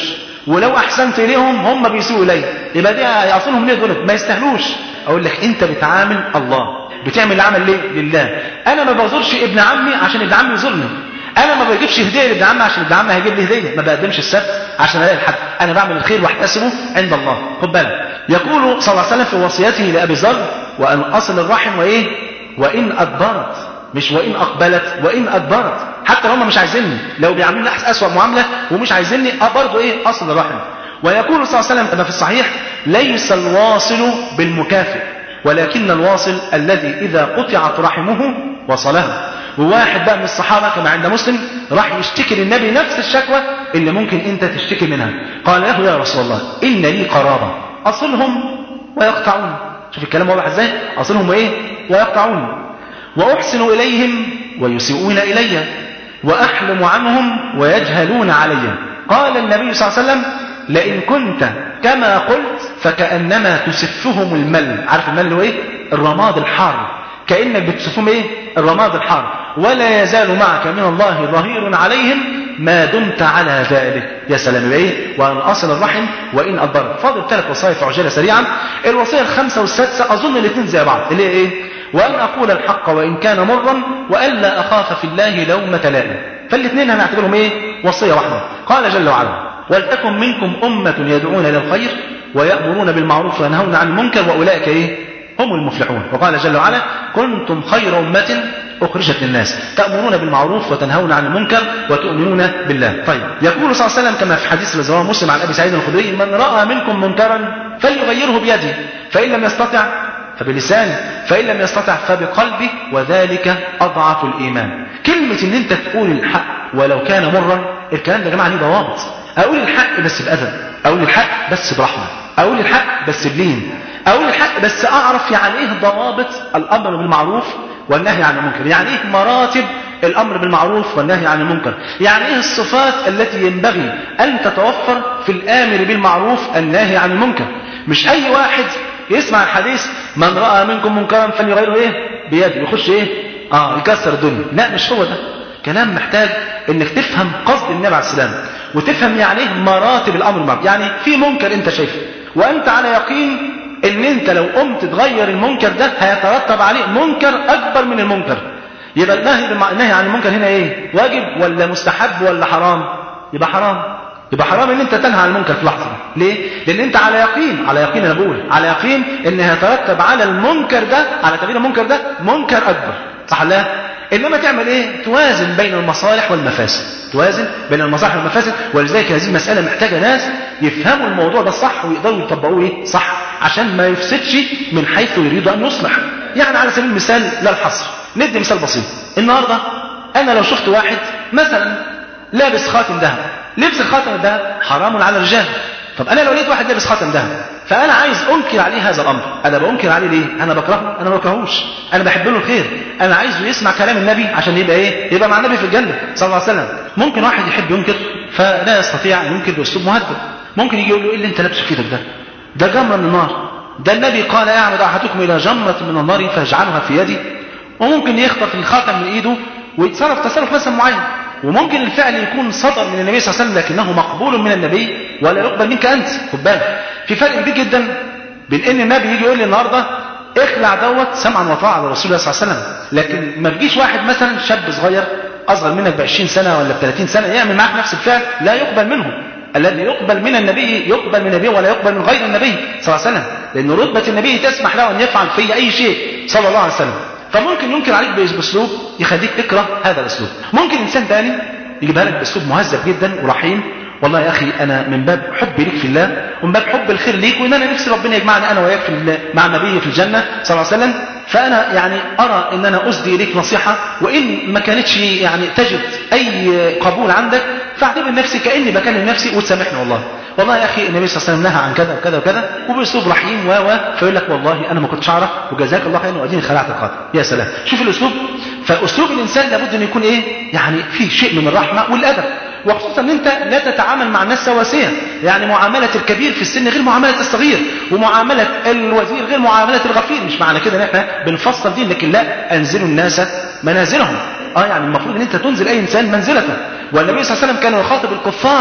ولو احسنت اليهم هم بيسيئوا الي يبقى دي اصلهم ليه دول ما يستاهلوش اقول لك انت بتعامل الله بتعمل العمل ليه لله انا ما بزورش ابن عمي عشان ابن عمي يزورني انا ما بجيبش هديه لابن عمي عشان ابن عمي هيجيب لي هديه ما بقدمش السبت عشان الاقي الحد انا بعمل الخير واحتسبه عند الله خد بالك يقول صلى الله عليه وسلم في وصيته لابي ذر وان اصل الرحم وايه وان ادبرت مش وان اقبلت وان ادبرت حتى لو هم مش عايزيني لو بيعملوا لي اسوء معامله ومش عايزيني اه برضه ايه اصل الرحم ويقول صلى الله عليه وسلم كما في الصحيح ليس الواصل بالمكافئ ولكن الواصل الذي اذا قطعت رحمه وصلها وواحد بقى من الصحابة كما عند مسلم راح يشتكي للنبي نفس الشكوى اللي ممكن انت تشتكي منها قال له يا رسول الله ان لي قرابة اصلهم ويقطعون شوف الكلام واضح ازاي اصلهم وايه ويقطعون واحسن اليهم ويسيئون الي واحلم عنهم ويجهلون علي قال النبي صلى الله عليه وسلم لئن كنت كما قلت فكأنما تسفهم المل عارف المل هو ايه الرماد الحار كأنك بتسفهم ايه الرماد الحار ولا يزال معك من الله ظهير عليهم ما دمت على ذلك يا سلام يبقى ايه وان اصل الرحم وان ادبرت فاضل ثلاث وصايا في عجاله سريعا الوصيه الخامسه والسادسه اظن الاثنين زي بعض اللي هي ايه وان اقول الحق وان كان مرا والا اخاف في الله لومه لائم فالاثنين هنعتبرهم ايه وصيه واحده قال جل وعلا ولتكن منكم امه يدعون الى الخير ويامرون بالمعروف وينهون عن المنكر واولئك ايه هم المفلحون وقال جل وعلا كنتم خير أمة أخرجت للناس تأمرون بالمعروف وتنهون عن المنكر وتؤمنون بالله طيب يقول صلى الله عليه وسلم كما في حديث رواه مسلم عن أبي سعيد الخدري من رأى منكم منكرا فليغيره بيده فإن لم يستطع فبلسانه فإن لم يستطع فبقلبه وذلك أضعف الإيمان كلمة إن أنت تقول الحق ولو كان مرا الكلام ده يا جماعة ليه ضوابط أقول الحق بس بأدب أقول الحق بس برحمة أقول الحق بس بلين أقول الحق بس أعرف يعني إيه ضوابط الأمر بالمعروف والنهي عن المنكر يعني إيه مراتب الأمر بالمعروف والنهي عن المنكر يعني إيه الصفات التي ينبغي أن تتوفر في الآمر بالمعروف الناهي عن المنكر مش أي واحد يسمع الحديث من رأى منكم منكرا فليغيره إيه بيده يخش إيه آه يكسر الدنيا لا مش هو ده كلام محتاج انك تفهم قصد النبي عليه السلام وتفهم يعني ايه مراتب الامر بالمعروف يعني في منكر انت شايفه وانت على يقين ان انت لو قمت تغير المنكر ده هيترتب عليه منكر اكبر من المنكر يبقى النهي النهي عن المنكر هنا ايه واجب ولا مستحب ولا حرام يبقى حرام يبقى حرام ان انت تنهى عن المنكر في لحظه ليه لان انت على يقين على يقين انا بقول على يقين ان هيترتب على المنكر ده على تغيير المنكر ده منكر اكبر صح لا انما تعمل ايه توازن بين المصالح والمفاسد توازن بين المصالح والمفاسد ولذلك هذه المساله محتاجه ناس يفهموا الموضوع ده صح ويقدروا يطبقوه ايه صح عشان ما يفسدش من حيث يريد ان يصلح يعني على سبيل المثال لا الحصر ندي مثال بسيط النهارده انا لو شفت واحد مثلا لابس خاتم ذهب لبس الخاتم الذهب حرام على الرجال طب انا لو لقيت واحد لابس خاتم ذهب فانا عايز انكر عليه هذا الامر انا بنكر عليه ليه انا بكرهه انا ما بكرهوش انا بحب له الخير انا عايزه يسمع كلام النبي عشان يبقى ايه يبقى مع النبي في الجنه صلى الله عليه وسلم ممكن واحد يحب ينكر فلا يستطيع ان ينكر باسلوب مهذب ممكن يجي يقول له ايه اللي انت لابسه في ايدك ده ده جمره من النار ده النبي قال يعمد احدكم الى جمره من النار فيجعلها في يدي وممكن يخطف الخاتم من ايده ويتصرف تصرف مثلا معين وممكن الفعل يكون صدر من النبي صلى الله عليه وسلم لكنه مقبول من النبي ولا يقبل منك انت خد بالك في فرق كبير جدا بين ان النبي يجي يقول لي النهارده اخلع دوت سمعا وطاعه على رسول الله صلى الله عليه وسلم لكن ما تجيش واحد مثلا شاب صغير اصغر منك ب 20 سنه ولا ب 30 سنه يعمل معاك نفس الفعل لا يقبل منه الذي يقبل من النبي يقبل من النبي ولا يقبل من غير النبي صلى الله عليه وسلم لان رتبه النبي تسمح له ان يفعل في اي شيء صلى الله عليه وسلم فممكن ينكر عليك باسلوب يخليك تكره هذا الاسلوب ممكن انسان تاني يجيبها لك باسلوب مهذب جدا ورحيم والله يا اخي انا من باب حبي ليك في الله ومن باب حب الخير ليك وان انا نفسي ربنا يجمعني انا وياك في مع النبي في الجنه صلى الله عليه وسلم فانا يعني ارى ان انا اسدي اليك نصيحه وان ما كانتش يعني تجد اي قبول عندك فاعتبر نفسي كاني بكلم نفسي وتسامحني والله والله يا اخي النبي صلى الله عليه وسلم نهى عن كذا وكذا وكذا وباسلوب رحيم و و فيقول لك والله انا ما كنتش اعرف وجزاك الله خيرا واديني خلعت الخاتم يا سلام شوف الاسلوب فاسلوب الانسان لابد ان يكون ايه يعني فيه شيء من الرحمه والادب وخصوصا ان انت لا تتعامل مع الناس سواسيه يعني معامله الكبير في السن غير معامله الصغير ومعامله الوزير غير معامله الغفير مش معنى كده ان احنا بنفصل دين لكن لا انزلوا الناس منازلهم اه يعني المفروض ان انت تنزل اي انسان منزلته والنبي صلى الله عليه وسلم كان يخاطب الكفار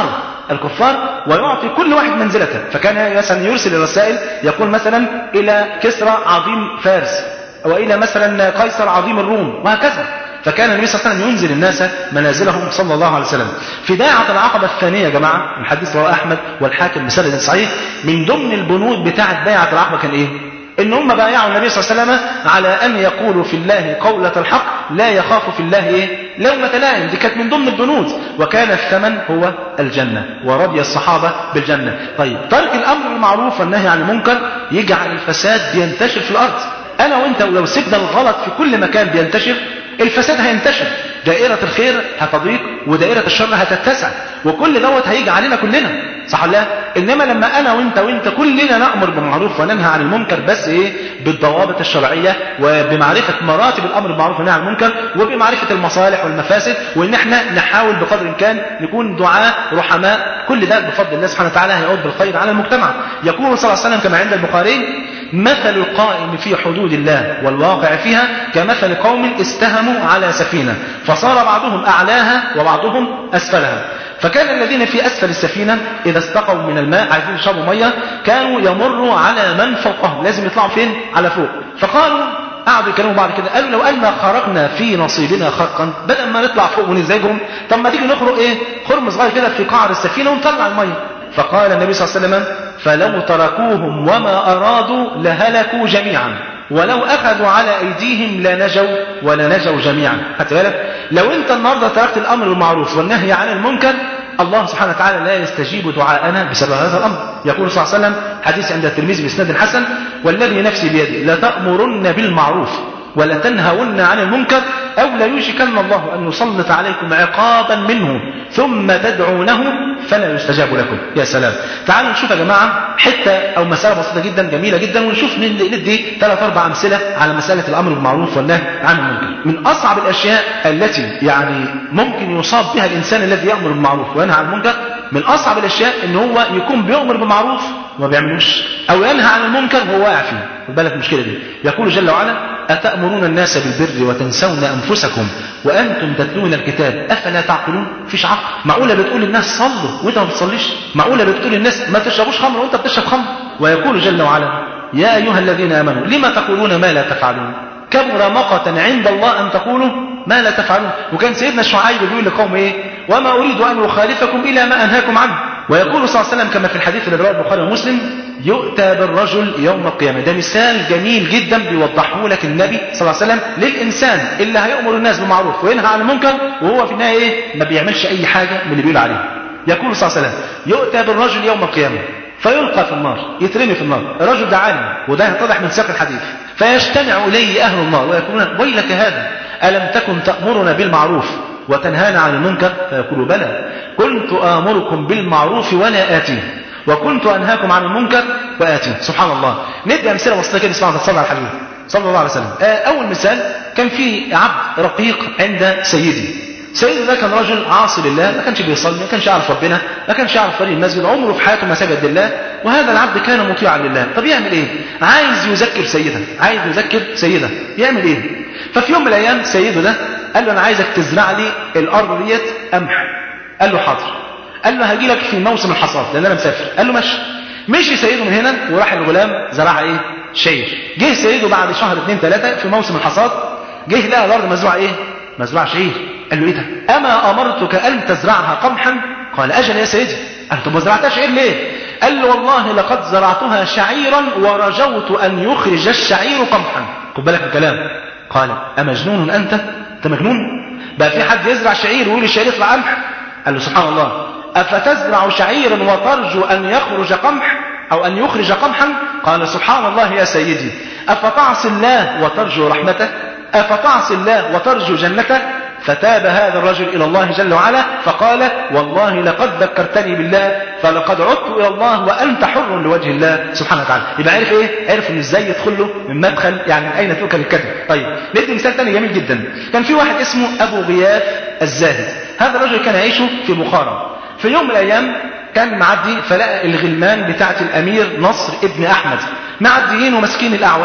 الكفار ويعطي كل واحد منزلته فكان مثلا يرسل الرسائل يقول مثلا إلى كسرى عظيم فارس وإلى مثلا قيصر عظيم الروم وهكذا فكان النبي صلى الله عليه وسلم ينزل الناس منازلهم صلى الله عليه وسلم في داعة العقبة الثانية يا جماعة الحديث رواه أحمد والحاكم بسند صحيح من ضمن البنود بتاعة بيعة العقبة كان إيه ان هم بايعوا النبي صلى الله عليه وسلم على ان يقولوا في الله قولة الحق لا يخاف في الله ايه لومة لائم دي كانت من ضمن البنود وكان الثمن هو الجنة ورضي الصحابة بالجنة طيب ترك الامر بالمعروف والنهي عن المنكر يجعل الفساد بينتشر في الارض انا وانت لو سيبنا الغلط في كل مكان بينتشر الفساد هينتشر دائرة الخير هتضيق ودائرة الشر هتتسع وكل دوت هيجي علينا كلنا صح ولا لا؟ انما لما انا وانت وانت كلنا نامر بالمعروف وننهى عن المنكر بس ايه بالضوابط الشرعيه وبمعرفه مراتب الامر بالمعروف والنهي عن المنكر وبمعرفه المصالح والمفاسد وان احنا نحاول بقدر الامكان نكون دعاء رحماء كل ده بفضل الله سبحانه وتعالى هيعود بالخير على المجتمع يقول صلى الله عليه وسلم كما عند البخاري مثل القائم في حدود الله والواقع فيها كمثل قوم استهموا على سفينة فصار بعضهم أعلاها وبعضهم أسفلها فكان الذين في أسفل السفينة إذا استقوا من الماء عايزين يشربوا مية كانوا يمروا على من فوقهم لازم يطلعوا فين على فوق فقالوا قعدوا يكلموا بعض كده قالوا لو أن خرقنا في نصيبنا خرقا بدل ما نطلع فوق ونزعجهم طب ما تيجي نخرق ايه خرم صغير كده في قعر السفينة ونطلع المية فقال النبي صلى الله عليه وسلم فلو تركوهم وما أرادوا لهلكوا جميعا ولو أخذوا على أيديهم لنجوا ولنجوا جميعا حتى بالك لو أنت النهاردة تركت الأمر بالمعروف والنهي عن المنكر الله سبحانه وتعالى لا يستجيب دعاءنا بسبب هذا الأمر يقول صلى الله عليه وسلم حديث عند الترمذي بإسناد حسن والذي نفسي بيده لتأمرن بالمعروف ولتنهون عن المنكر أو ليوشكن الله أن يسلط عليكم عقابا منه ثم تدعونه فلا يستجاب لكم يا سلام تعالوا نشوف يا جماعة حتة أو مسألة بسيطة جدا جميلة جدا ونشوف ندي ثلاث أربع أمثلة على مسألة الأمر بالمعروف والنهي عن المنكر من أصعب الأشياء التي يعني ممكن يصاب بها الإنسان الذي يأمر بالمعروف وينهى عن المنكر من أصعب الأشياء إن هو يكون بيأمر بالمعروف وما بيعملوش أو ينهى عن المنكر وهو واقع فيه خد بالك المشكلة دي يقول جل وعلا أتأمرون الناس بالبر وتنسون أنفسكم وأنتم تتلون الكتاب أفلا تعقلون فيش عقل معقولة بتقول للناس صلوا وأنت ما بتصليش معقولة بتقول للناس ما تشربوش خمر وأنت بتشرب خمر ويقول جل وعلا يا أيها الذين آمنوا لما تقولون ما لا تفعلون كبر مقتا عند الله أن تقولوا ما لا تفعلون وكان سيدنا شعيب بيقول لقوم إيه وما أريد أن أخالفكم إلى ما أنهاكم عنه ويقول صلى الله عليه وسلم كما في الحديث الذي رواه البخاري ومسلم يؤتى بالرجل يوم القيامة ده مثال جميل جدا بيوضحه لك النبي صلى الله عليه وسلم للإنسان اللي هيأمر الناس بالمعروف وينهى عن المنكر وهو في النهاية إيه ما بيعملش أي حاجة من اللي بيقول عليه يقول صلى الله عليه وسلم يؤتى بالرجل يوم القيامة فيلقى في النار يترمي في النار الرجل ده عالم وده يتضح من سياق الحديث فيجتمع إليه أهل النار ويقولون ويلك هذا ألم تكن تأمرنا بالمعروف وتنهانا عن المنكر فيقول بلى كنت آمركم بالمعروف ولا آتيه وكنت أنهاكم عن المنكر وآتيه سبحان الله ندي أمثلة بسيطة كده اسمعوا صلى على الحبيب صلى الله عليه وسلم أول مثال كان في عبد رقيق عند سيدي سيدي ده كان رجل عاصي لله ما كانش بيصلي ما كانش يعرف ربنا ما كانش يعرف طريق المسجد عمره في حياته ما سجد لله وهذا العبد كان مطيعا لله طب يعمل ايه عايز يذكر سيده عايز يذكر سيده يعمل ايه ففي يوم من الايام سيده ده قال له انا عايزك تزرع لي الارض ديت قمح قال له حاضر قال له هاجي لك في موسم الحصاد لان انا مسافر قال له ماشي مشي سيده من هنا وراح الغلام زرعها ايه شعير جه سيده بعد شهر اثنين ثلاثه في موسم الحصاد جه لقى الارض مزروعه ايه مزروعه شعير قال له ايه ده اما امرتك ان تزرعها قمحا قال اجل يا سيدي قال طب ما زرعتها شعير ليه قال له والله لقد زرعتها شعيرا ورجوت ان يخرج الشعير قمحا خد بالك من الكلام قال امجنون انت انت مجنون بقى في حد يزرع شعير ويقول الشعير يطلع قمح قال له سبحان الله أفتزرع شعيرا وترجو أن يخرج قمح أو أن يخرج قمحا قال سبحان الله يا سيدي أفتعصي الله وترجو رحمته أفتعصي الله وترجو جنته فتاب هذا الرجل إلى الله جل وعلا فقال والله لقد ذكرتني بالله فلقد عدت إلى الله وأنت حر لوجه الله سبحانه وتعالى يبقى عرف إيه؟ عرف إن إزاي يدخل له من مدخل يعني من أين تؤكل الكتب طيب ندي مثال ثاني جميل جدا كان في واحد اسمه أبو غياث الزاهد هذا الرجل كان يعيش في بخارى في يوم من الأيام كان معدي فلقى الغلمان بتاعة الأمير نصر ابن أحمد معديين وماسكين الأعواد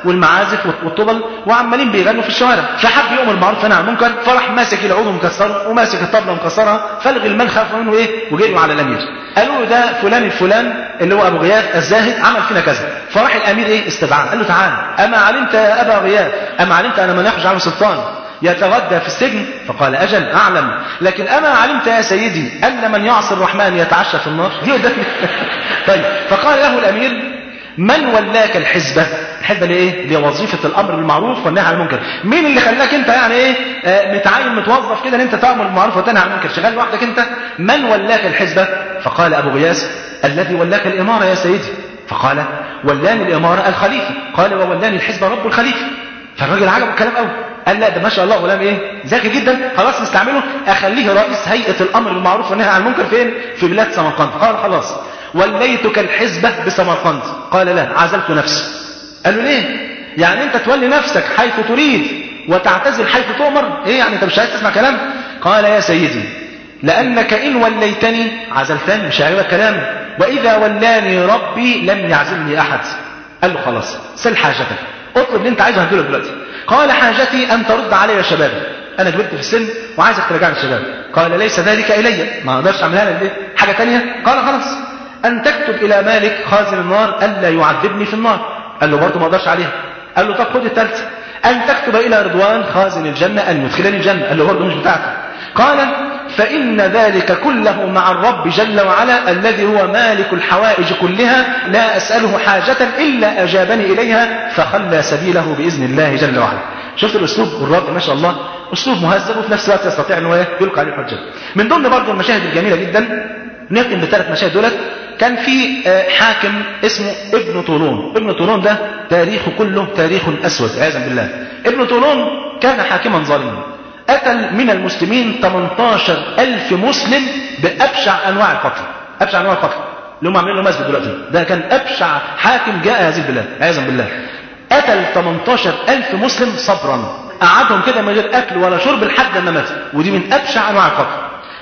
والمعازف والطبل وعمالين بيغنوا في الشوارع فحب يؤمر بالمعروف وينهى عن المنكر فراح ماسك العود ومكسره وماسك الطبله ومكسرها فالغلمان خافوا منه ايه وجريوا على الامير قالوا له ده فلان الفلان اللي هو ابو غياث الزاهد عمل فينا كذا فراح الامير ايه استدعاه قال له تعال اما علمت يا ابا غياث اما علمت ان من يخرج عنه سلطان يتغدى في السجن فقال أجل أعلم لكن أما علمت يا سيدي أن من يعصي الرحمن يتعشى في النار دي قدامي طيب فقال له الأمير من ولاك الحزبة الحزبة اللي ايه اللي هي وظيفة الأمر بالمعروف والنهي عن المنكر مين اللي خلاك انت يعني ايه آه متعين متوظف كده ان انت تأمر بالمعروف وتنهى عن المنكر شغال لوحدك انت من ولاك الحزبة فقال أبو غياث الذي ولاك الإمارة يا سيدي فقال ولاني الإمارة الخليفة قال وولاني الحزبة رب الخليفة فالراجل عجبه الكلام قوي قال لا ده ما شاء الله غلام ايه ذكي جدا خلاص نستعمله اخليه رئيس هيئه الامر بالمعروف والنهي عن المنكر فين في بلاد سمرقند قال خلاص وليتك الحزبه بسمرقند قال لا عزلت نفسي قال له ليه يعني انت تولي نفسك حيث تريد وتعتزل حيث تؤمر ايه يعني انت مش عايز تسمع كلام قال يا سيدي لانك ان وليتني عزلتني مش هيعجبك كلامي واذا ولاني ربي لم يعزلني احد قال له خلاص سل حاجتك اطلب اللي انت عايزه هديلك دلوقتي قال حاجتي ان ترد علي شبابي انا كبرت في السن وعايزك ترجعني الشباب قال ليس ذلك الي ما اقدرش اعملها لك ليه حاجه ثانيه قال خلاص ان تكتب الى مالك خازن النار الا يعذبني في النار قال له برضه ما اقدرش عليها قال له طب خد الثالثه ان تكتب الى رضوان خازن الجنه ان يدخلني الجنه قال له برضه مش بتاعتك قال فإن ذلك كله مع الرب جل وعلا الذي هو مالك الحوائج كلها لا أسأله حاجة إلا أجابني إليها فخلى سبيله بإذن الله جل وعلا شفت الأسلوب والرب ما شاء الله أسلوب مهذب وفي نفس الوقت يستطيع أنه يلقى عليه حجة من ضمن برضه المشاهد الجميلة جدا نختم بالثلاث مشاهد دولت كان في حاكم اسمه ابن طولون ابن طولون ده تاريخه كله تاريخ أسود عياذا بالله ابن طولون كان حاكما ظالما قتل من المسلمين 18 ألف مسلم بأبشع أنواع القتل أبشع أنواع القتل اللي هم عاملين له مسجد دلوقتي ده كان أبشع حاكم جاء هذه البلاد عياذا بالله قتل 18 ألف مسلم صبرا قعدهم كده من غير أكل ولا شرب لحد ما ماتوا ودي من أبشع أنواع القتل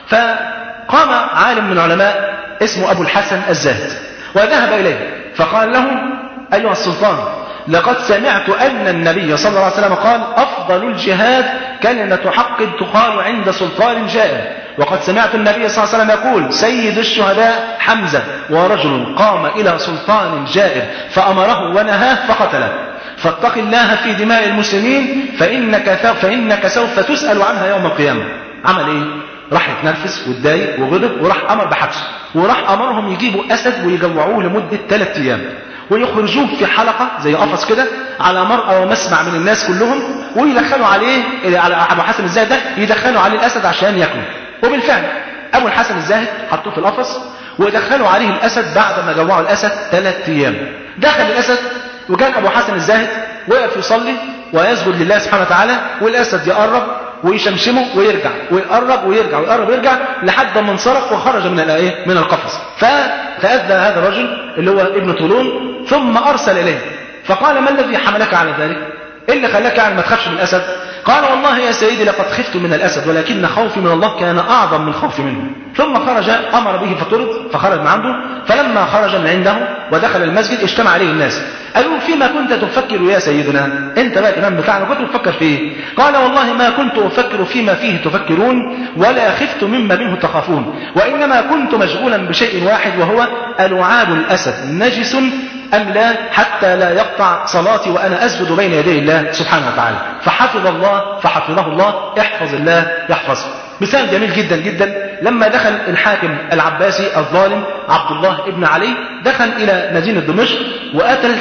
فقام عالم من العلماء اسمه أبو الحسن الزاهد وذهب إليه فقال له أيها السلطان لقد سمعت أن النبي صلى الله عليه وسلم قال أفضل الجهاد كلمة حق تقال عند سلطان جائر وقد سمعت النبي صلى الله عليه وسلم يقول سيد الشهداء حمزة ورجل قام إلى سلطان جائر فأمره ونهاه فقتله فاتق الله في دماء المسلمين فإنك, فإنك سوف تسأل عنها يوم القيامة عمل إيه؟ راح يتنرفز واتضايق وغضب وراح أمر بحبسه وراح أمرهم يجيبوا أسد ويجوعوه لمدة ثلاث أيام ويخرجوه في حلقة زي قفص كده على مرأى ومسمع من الناس كلهم ويدخلوا عليه على أبو حسن الزاهد ده يدخلوا عليه الأسد عشان ياكله وبالفعل أبو الحسن الزاهد حطوه في القفص ودخلوا عليه الأسد بعد ما جوعوا الأسد ثلاث أيام دخل الأسد وكان أبو حسن الزاهد وقف يصلي ويسجد لله سبحانه وتعالى والأسد يقرب ويشمشمه ويرجع ويقرب ويرجع ويقرب ويرجع لحد ما انصرف وخرج من الايه من القفص فتأذى هذا الرجل اللي هو ابن طولون ثم ارسل اليه فقال ما الذي حملك على ذلك ايه اللي خلاك يعني ما تخافش من الاسد قال والله يا سيدي لقد خفت من الاسد ولكن خوفي من الله كان اعظم من خوفي منه ثم خرج امر به فطرد فخرج من عنده فلما خرج من عنده ودخل المسجد اجتمع عليه الناس قالوا فيما كنت تفكر يا سيدنا انت بقى الامام بتاعنا كنت تفكر في ايه قال والله ما كنت افكر فيما فيه تفكرون ولا خفت مما منه تخافون وانما كنت مشغولا بشيء واحد وهو الوعاب الاسد نجس أم لا حتى لا يقطع صلاتي وأنا أسجد بين يدي الله سبحانه وتعالى فحفظ الله فحفظه الله احفظ الله يحفظه مثال جميل جدا جدا لما دخل الحاكم العباسي الظالم عبد الله ابن علي دخل إلى مدينة دمشق وقتل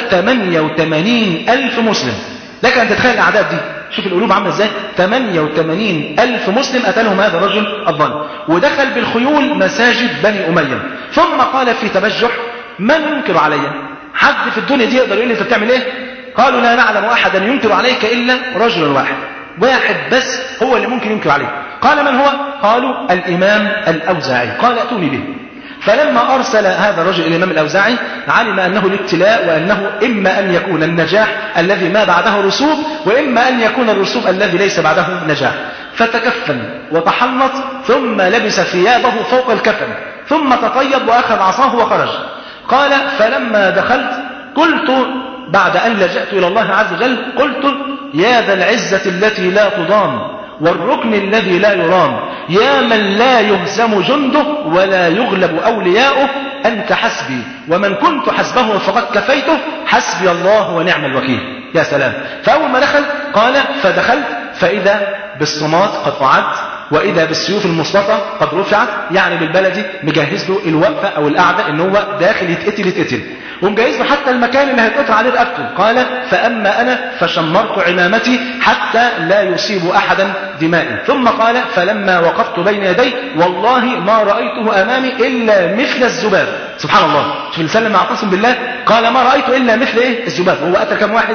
88 ألف مسلم لك أن تتخيل الأعداد دي شوف القلوب عامله ازاي 88 ألف مسلم قتلهم هذا الرجل الظالم ودخل بالخيول مساجد بني أمية ثم قال في تبجح من ينكر علي حد في الدنيا دي يقدر يقول لي انت بتعمل ايه قالوا لا نعلم احدا ينكر عليك الا رجل واحد واحد بس هو اللي ممكن ينكر عليه قال من هو قالوا الامام الاوزاعي قال اتوني به فلما ارسل هذا الرجل الى الامام الاوزاعي علم انه الابتلاء وانه اما ان يكون النجاح الذي ما بعده رسوب واما ان يكون الرسوب الذي ليس بعده نجاح فتكفن وتحنط ثم لبس ثيابه فوق الكفن ثم تطيب واخذ عصاه وخرج قال فلما دخلت قلت بعد أن لجأت إلى الله عز وجل قلت يا ذا العزة التي لا تضام والركن الذي لا يرام يا من لا يهزم جنده ولا يغلب أولياؤه أنت حسبي ومن كنت حسبه فقد كفيته حسبي الله ونعم الوكيل يا سلام فأول ما دخل قال فدخلت فإذا بالصمات قد أعد وإذا بالسيوف المسلطة قد رفعت يعني بالبلدي مجهز له الوقفة أو القعدة إن هو داخل يتقتل يتقتل ومجهز له حتى المكان اللي هيتقطع عليه رقبته قال فأما أنا فشمرت عمامتي حتى لا يصيب أحدا دمائي ثم قال فلما وقفت بين يدي والله ما رأيته أمامي إلا مثل الذباب سبحان الله شوف الإنسان لما اعتصم بالله قال ما رأيت إلا مثل إيه الذباب هو قتل كم واحد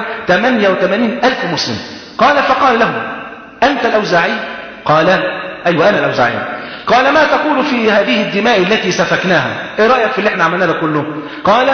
88 ألف مسلم قال فقال له أنت الأوزاعي قال أيوة أنا الأوزاعي قال ما تقول في هذه الدماء التي سفكناها ايه رأيك في اللي احنا عملنا ده كله قال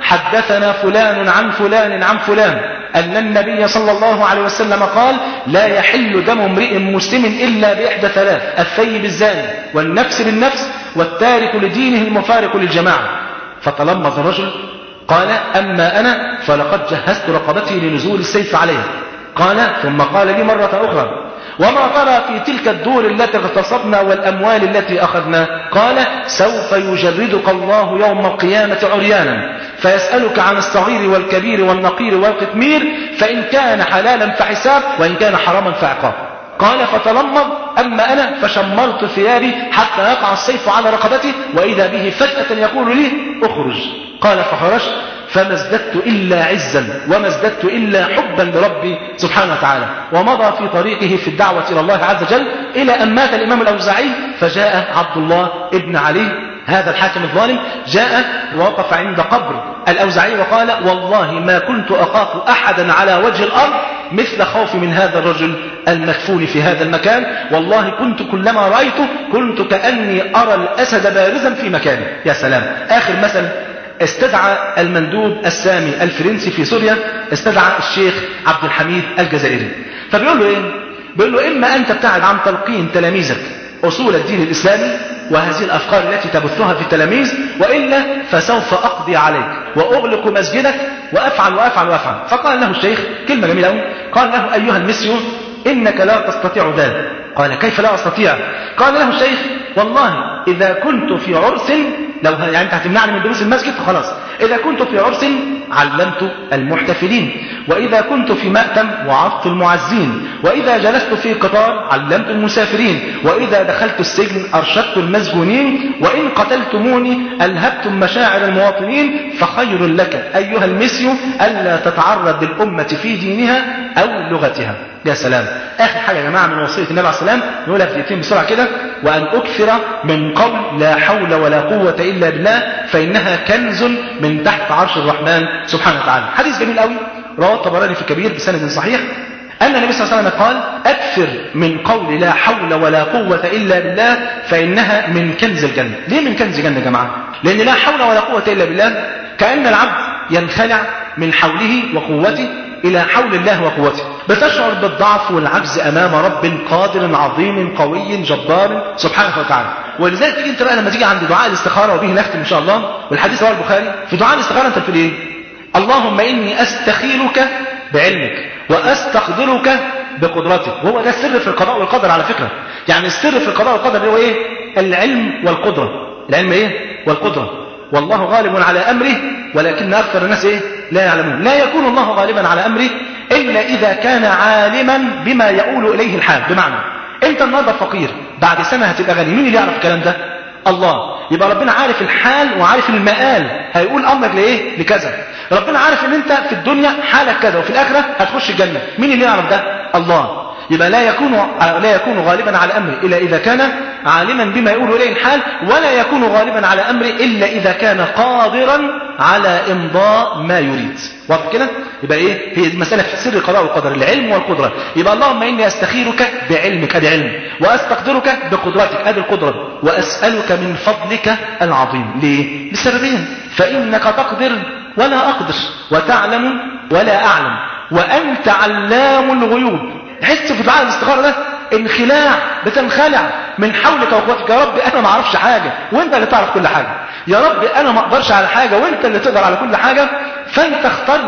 حدثنا فلان عن فلان عن فلان أن النبي صلى الله عليه وسلم قال لا يحل دم امرئ مسلم إلا بإحدى ثلاث الثيب الزاني والنفس بالنفس والتارك لدينه المفارق للجماعة فتلمظ الرجل قال أما أنا فلقد جهزت رقبتي لنزول السيف عليها قال ثم قال لي مرة أخرى وما ترى في تلك الدور التي اغتصبنا والأموال التي أخذنا قال سوف يجردك الله يوم القيامة عريانا فيسألك عن الصغير والكبير والنقير والقتمير فإن كان حلالا فحساب وإن كان حراما فعقاب قال فتلمض أما أنا فشمرت ثيابي حتى يقع السيف على رقبتي وإذا به فجأة يقول لي اخرج قال فخرجت فما ازددت إلا عزا وما ازددت إلا حبا لربي سبحانه وتعالى ومضى في طريقه في الدعوة إلى الله عز وجل إلى أن مات الإمام الأوزاعي فجاء عبد الله ابن علي هذا الحاكم الظالم جاء ووقف عند قبر الأوزاعي وقال والله ما كنت أخاف أحدا على وجه الأرض مثل خوفي من هذا الرجل المدفون في هذا المكان والله كنت كلما رأيته كنت كأني أرى الأسد بارزا في مكانه يا سلام آخر مثل استدعى المندوب السامي الفرنسي في سوريا استدعى الشيخ عبد الحميد الجزائري فبيقول له ايه بيقول له اما ان تبتعد عن تلقين تلاميذك اصول الدين الاسلامي وهذه الافكار التي تبثها في التلاميذ والا فسوف اقضي عليك واغلق مسجدك وافعل وافعل وافعل فقال له الشيخ كلمه جميله قوي قال له ايها المسيو انك لا تستطيع ذلك قال كيف لا استطيع قال له الشيخ والله اذا كنت في عرس لو يعني انت هتمنعني من دروس المسجد خلاص اذا كنت في عرس علمت المحتفلين واذا كنت في مأتم وعظت المعزين واذا جلست في قطار علمت المسافرين واذا دخلت السجن ارشدت المسجونين وان قتلتموني الهبتم مشاعر المواطنين فخير لك ايها المسيو الا تتعرض للامه في دينها او لغتها يا سلام اخر حاجه يا جماعه من وصيه النبي عليه السلام نقولها في دقيقتين بسرعه كده وان اكثر من قول لا حول ولا قوه الا بالله فانها كنز من تحت عرش الرحمن سبحانه وتعالى حديث جميل قوي رواه الطبراني في الكبير بسند صحيح أن النبي صلى الله عليه وسلم قال أكثر من قول لا حول ولا قوة إلا بالله فإنها من كنز الجنة ليه من كنز الجنة يا جماعة لأن لا حول ولا قوة إلا بالله كأن العبد ينخلع من حوله وقوته إلى حول الله وقوته بتشعر بالضعف والعجز أمام رب قادر عظيم قوي جبار سبحانه وتعالى ولذلك تيجي انت بقى لما تيجي عند دعاء الاستخارة وبه نختم إن شاء الله والحديث رواه البخاري في دعاء الاستخارة أنت بتقول إيه اللهم إني أستخيرك بعلمك وأستقدرك بقدرتك وهو ده السر في القضاء والقدر على فكرة يعني السر في القضاء والقدر هو إيه العلم والقدرة العلم إيه والقدرة والله غالب على أمره ولكن أكثر الناس إيه لا يعلمون لا يكون الله غالبا على أمره إلا إذا كان عالما بما يؤول إليه الحال بمعنى أنت النهارده فقير بعد سنة هتبقى غني مين اللي يعرف الكلام ده الله يبقى ربنا عارف الحال وعارف المآل هيقول أمرك لإيه لكذا ربنا عارف ان انت في الدنيا حالك كذا وفي الآخرة هتخش الجنة مين اللي يعرف ده الله يبقى لا يكون لا يكون غالبا على امره الا اذا كان عالما بما يقول اليه الحال ولا يكون غالبا على امره الا اذا كان قادرا على امضاء ما يريد واضح كده يبقى ايه هي مساله في سر القضاء والقدر العلم والقدره يبقى اللهم اني استخيرك بعلمك ادي علم واستقدرك بقدرتك ادي القدره واسالك من فضلك العظيم ليه لسببين فانك تقدر ولا اقدر وتعلم ولا اعلم وانت علام الغيوب تحس في دعاء الاستخاره ده انخلاع بتنخلع من حولك وقوتك يا رب انا ما اعرفش حاجه وانت اللي تعرف كل حاجه يا رب انا ما اقدرش على حاجه وانت اللي تقدر على كل حاجه فانت اختار لي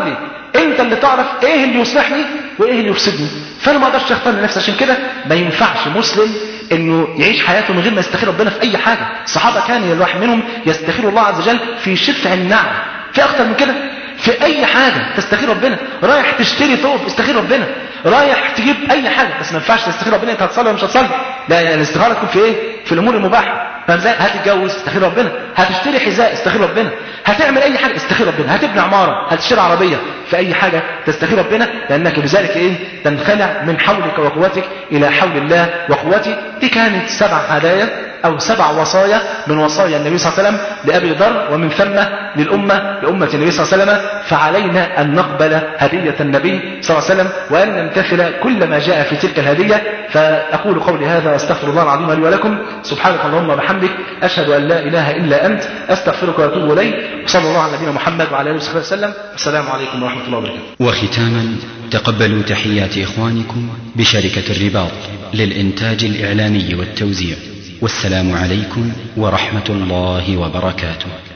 انت اللي تعرف ايه اللي يصلحني وايه اللي يفسدني فانا ما اقدرش اختار لنفسي عشان كده ما ينفعش مسلم انه يعيش حياته من غير ما يستخير ربنا في اي حاجه الصحابه كان الواحد منهم يستخير الله عز وجل في شفع النعم في اكتر من كده في اي حاجه تستخير ربنا رايح تشتري ثوب استخير ربنا رايح تجيب اي حاجه بس ما ينفعش تستخير ربنا انت هتصلي ولا مش هتصلي لا يعني الاستخاره تكون في ايه في الامور المباحه فاهم ازاي هتتجوز استخير ربنا هتشتري حذاء استخير ربنا هتعمل اي حاجه استخير ربنا هتبني عماره هتشتري عربيه في اي حاجه تستخير ربنا لانك بذلك ايه تنخلع من حولك وقوتك الى حول الله وقوته دي كانت سبع هدايا او سبع وصايا من وصايا النبي صلى الله عليه وسلم لابي ذر ومن ثم للامه لامه النبي صلى الله عليه وسلم فعلينا ان نقبل هديه النبي صلى الله عليه وسلم وان نمتثل كل ما جاء في تلك الهديه فاقول قولي هذا واستغفر الله العظيم لي ولكم سبحانك اللهم وبحمدك اشهد ان لا اله الا انت استغفرك واتوب اليك وصلى الله على نبينا محمد وعلى اله وصحبه وسلم السلام عليكم ورحمه الله وبركاته وختاما تقبلوا تحيات إخوانكم بشركة الرباط للإنتاج الإعلامي والتوزيع والسلام عليكم ورحمة الله وبركاته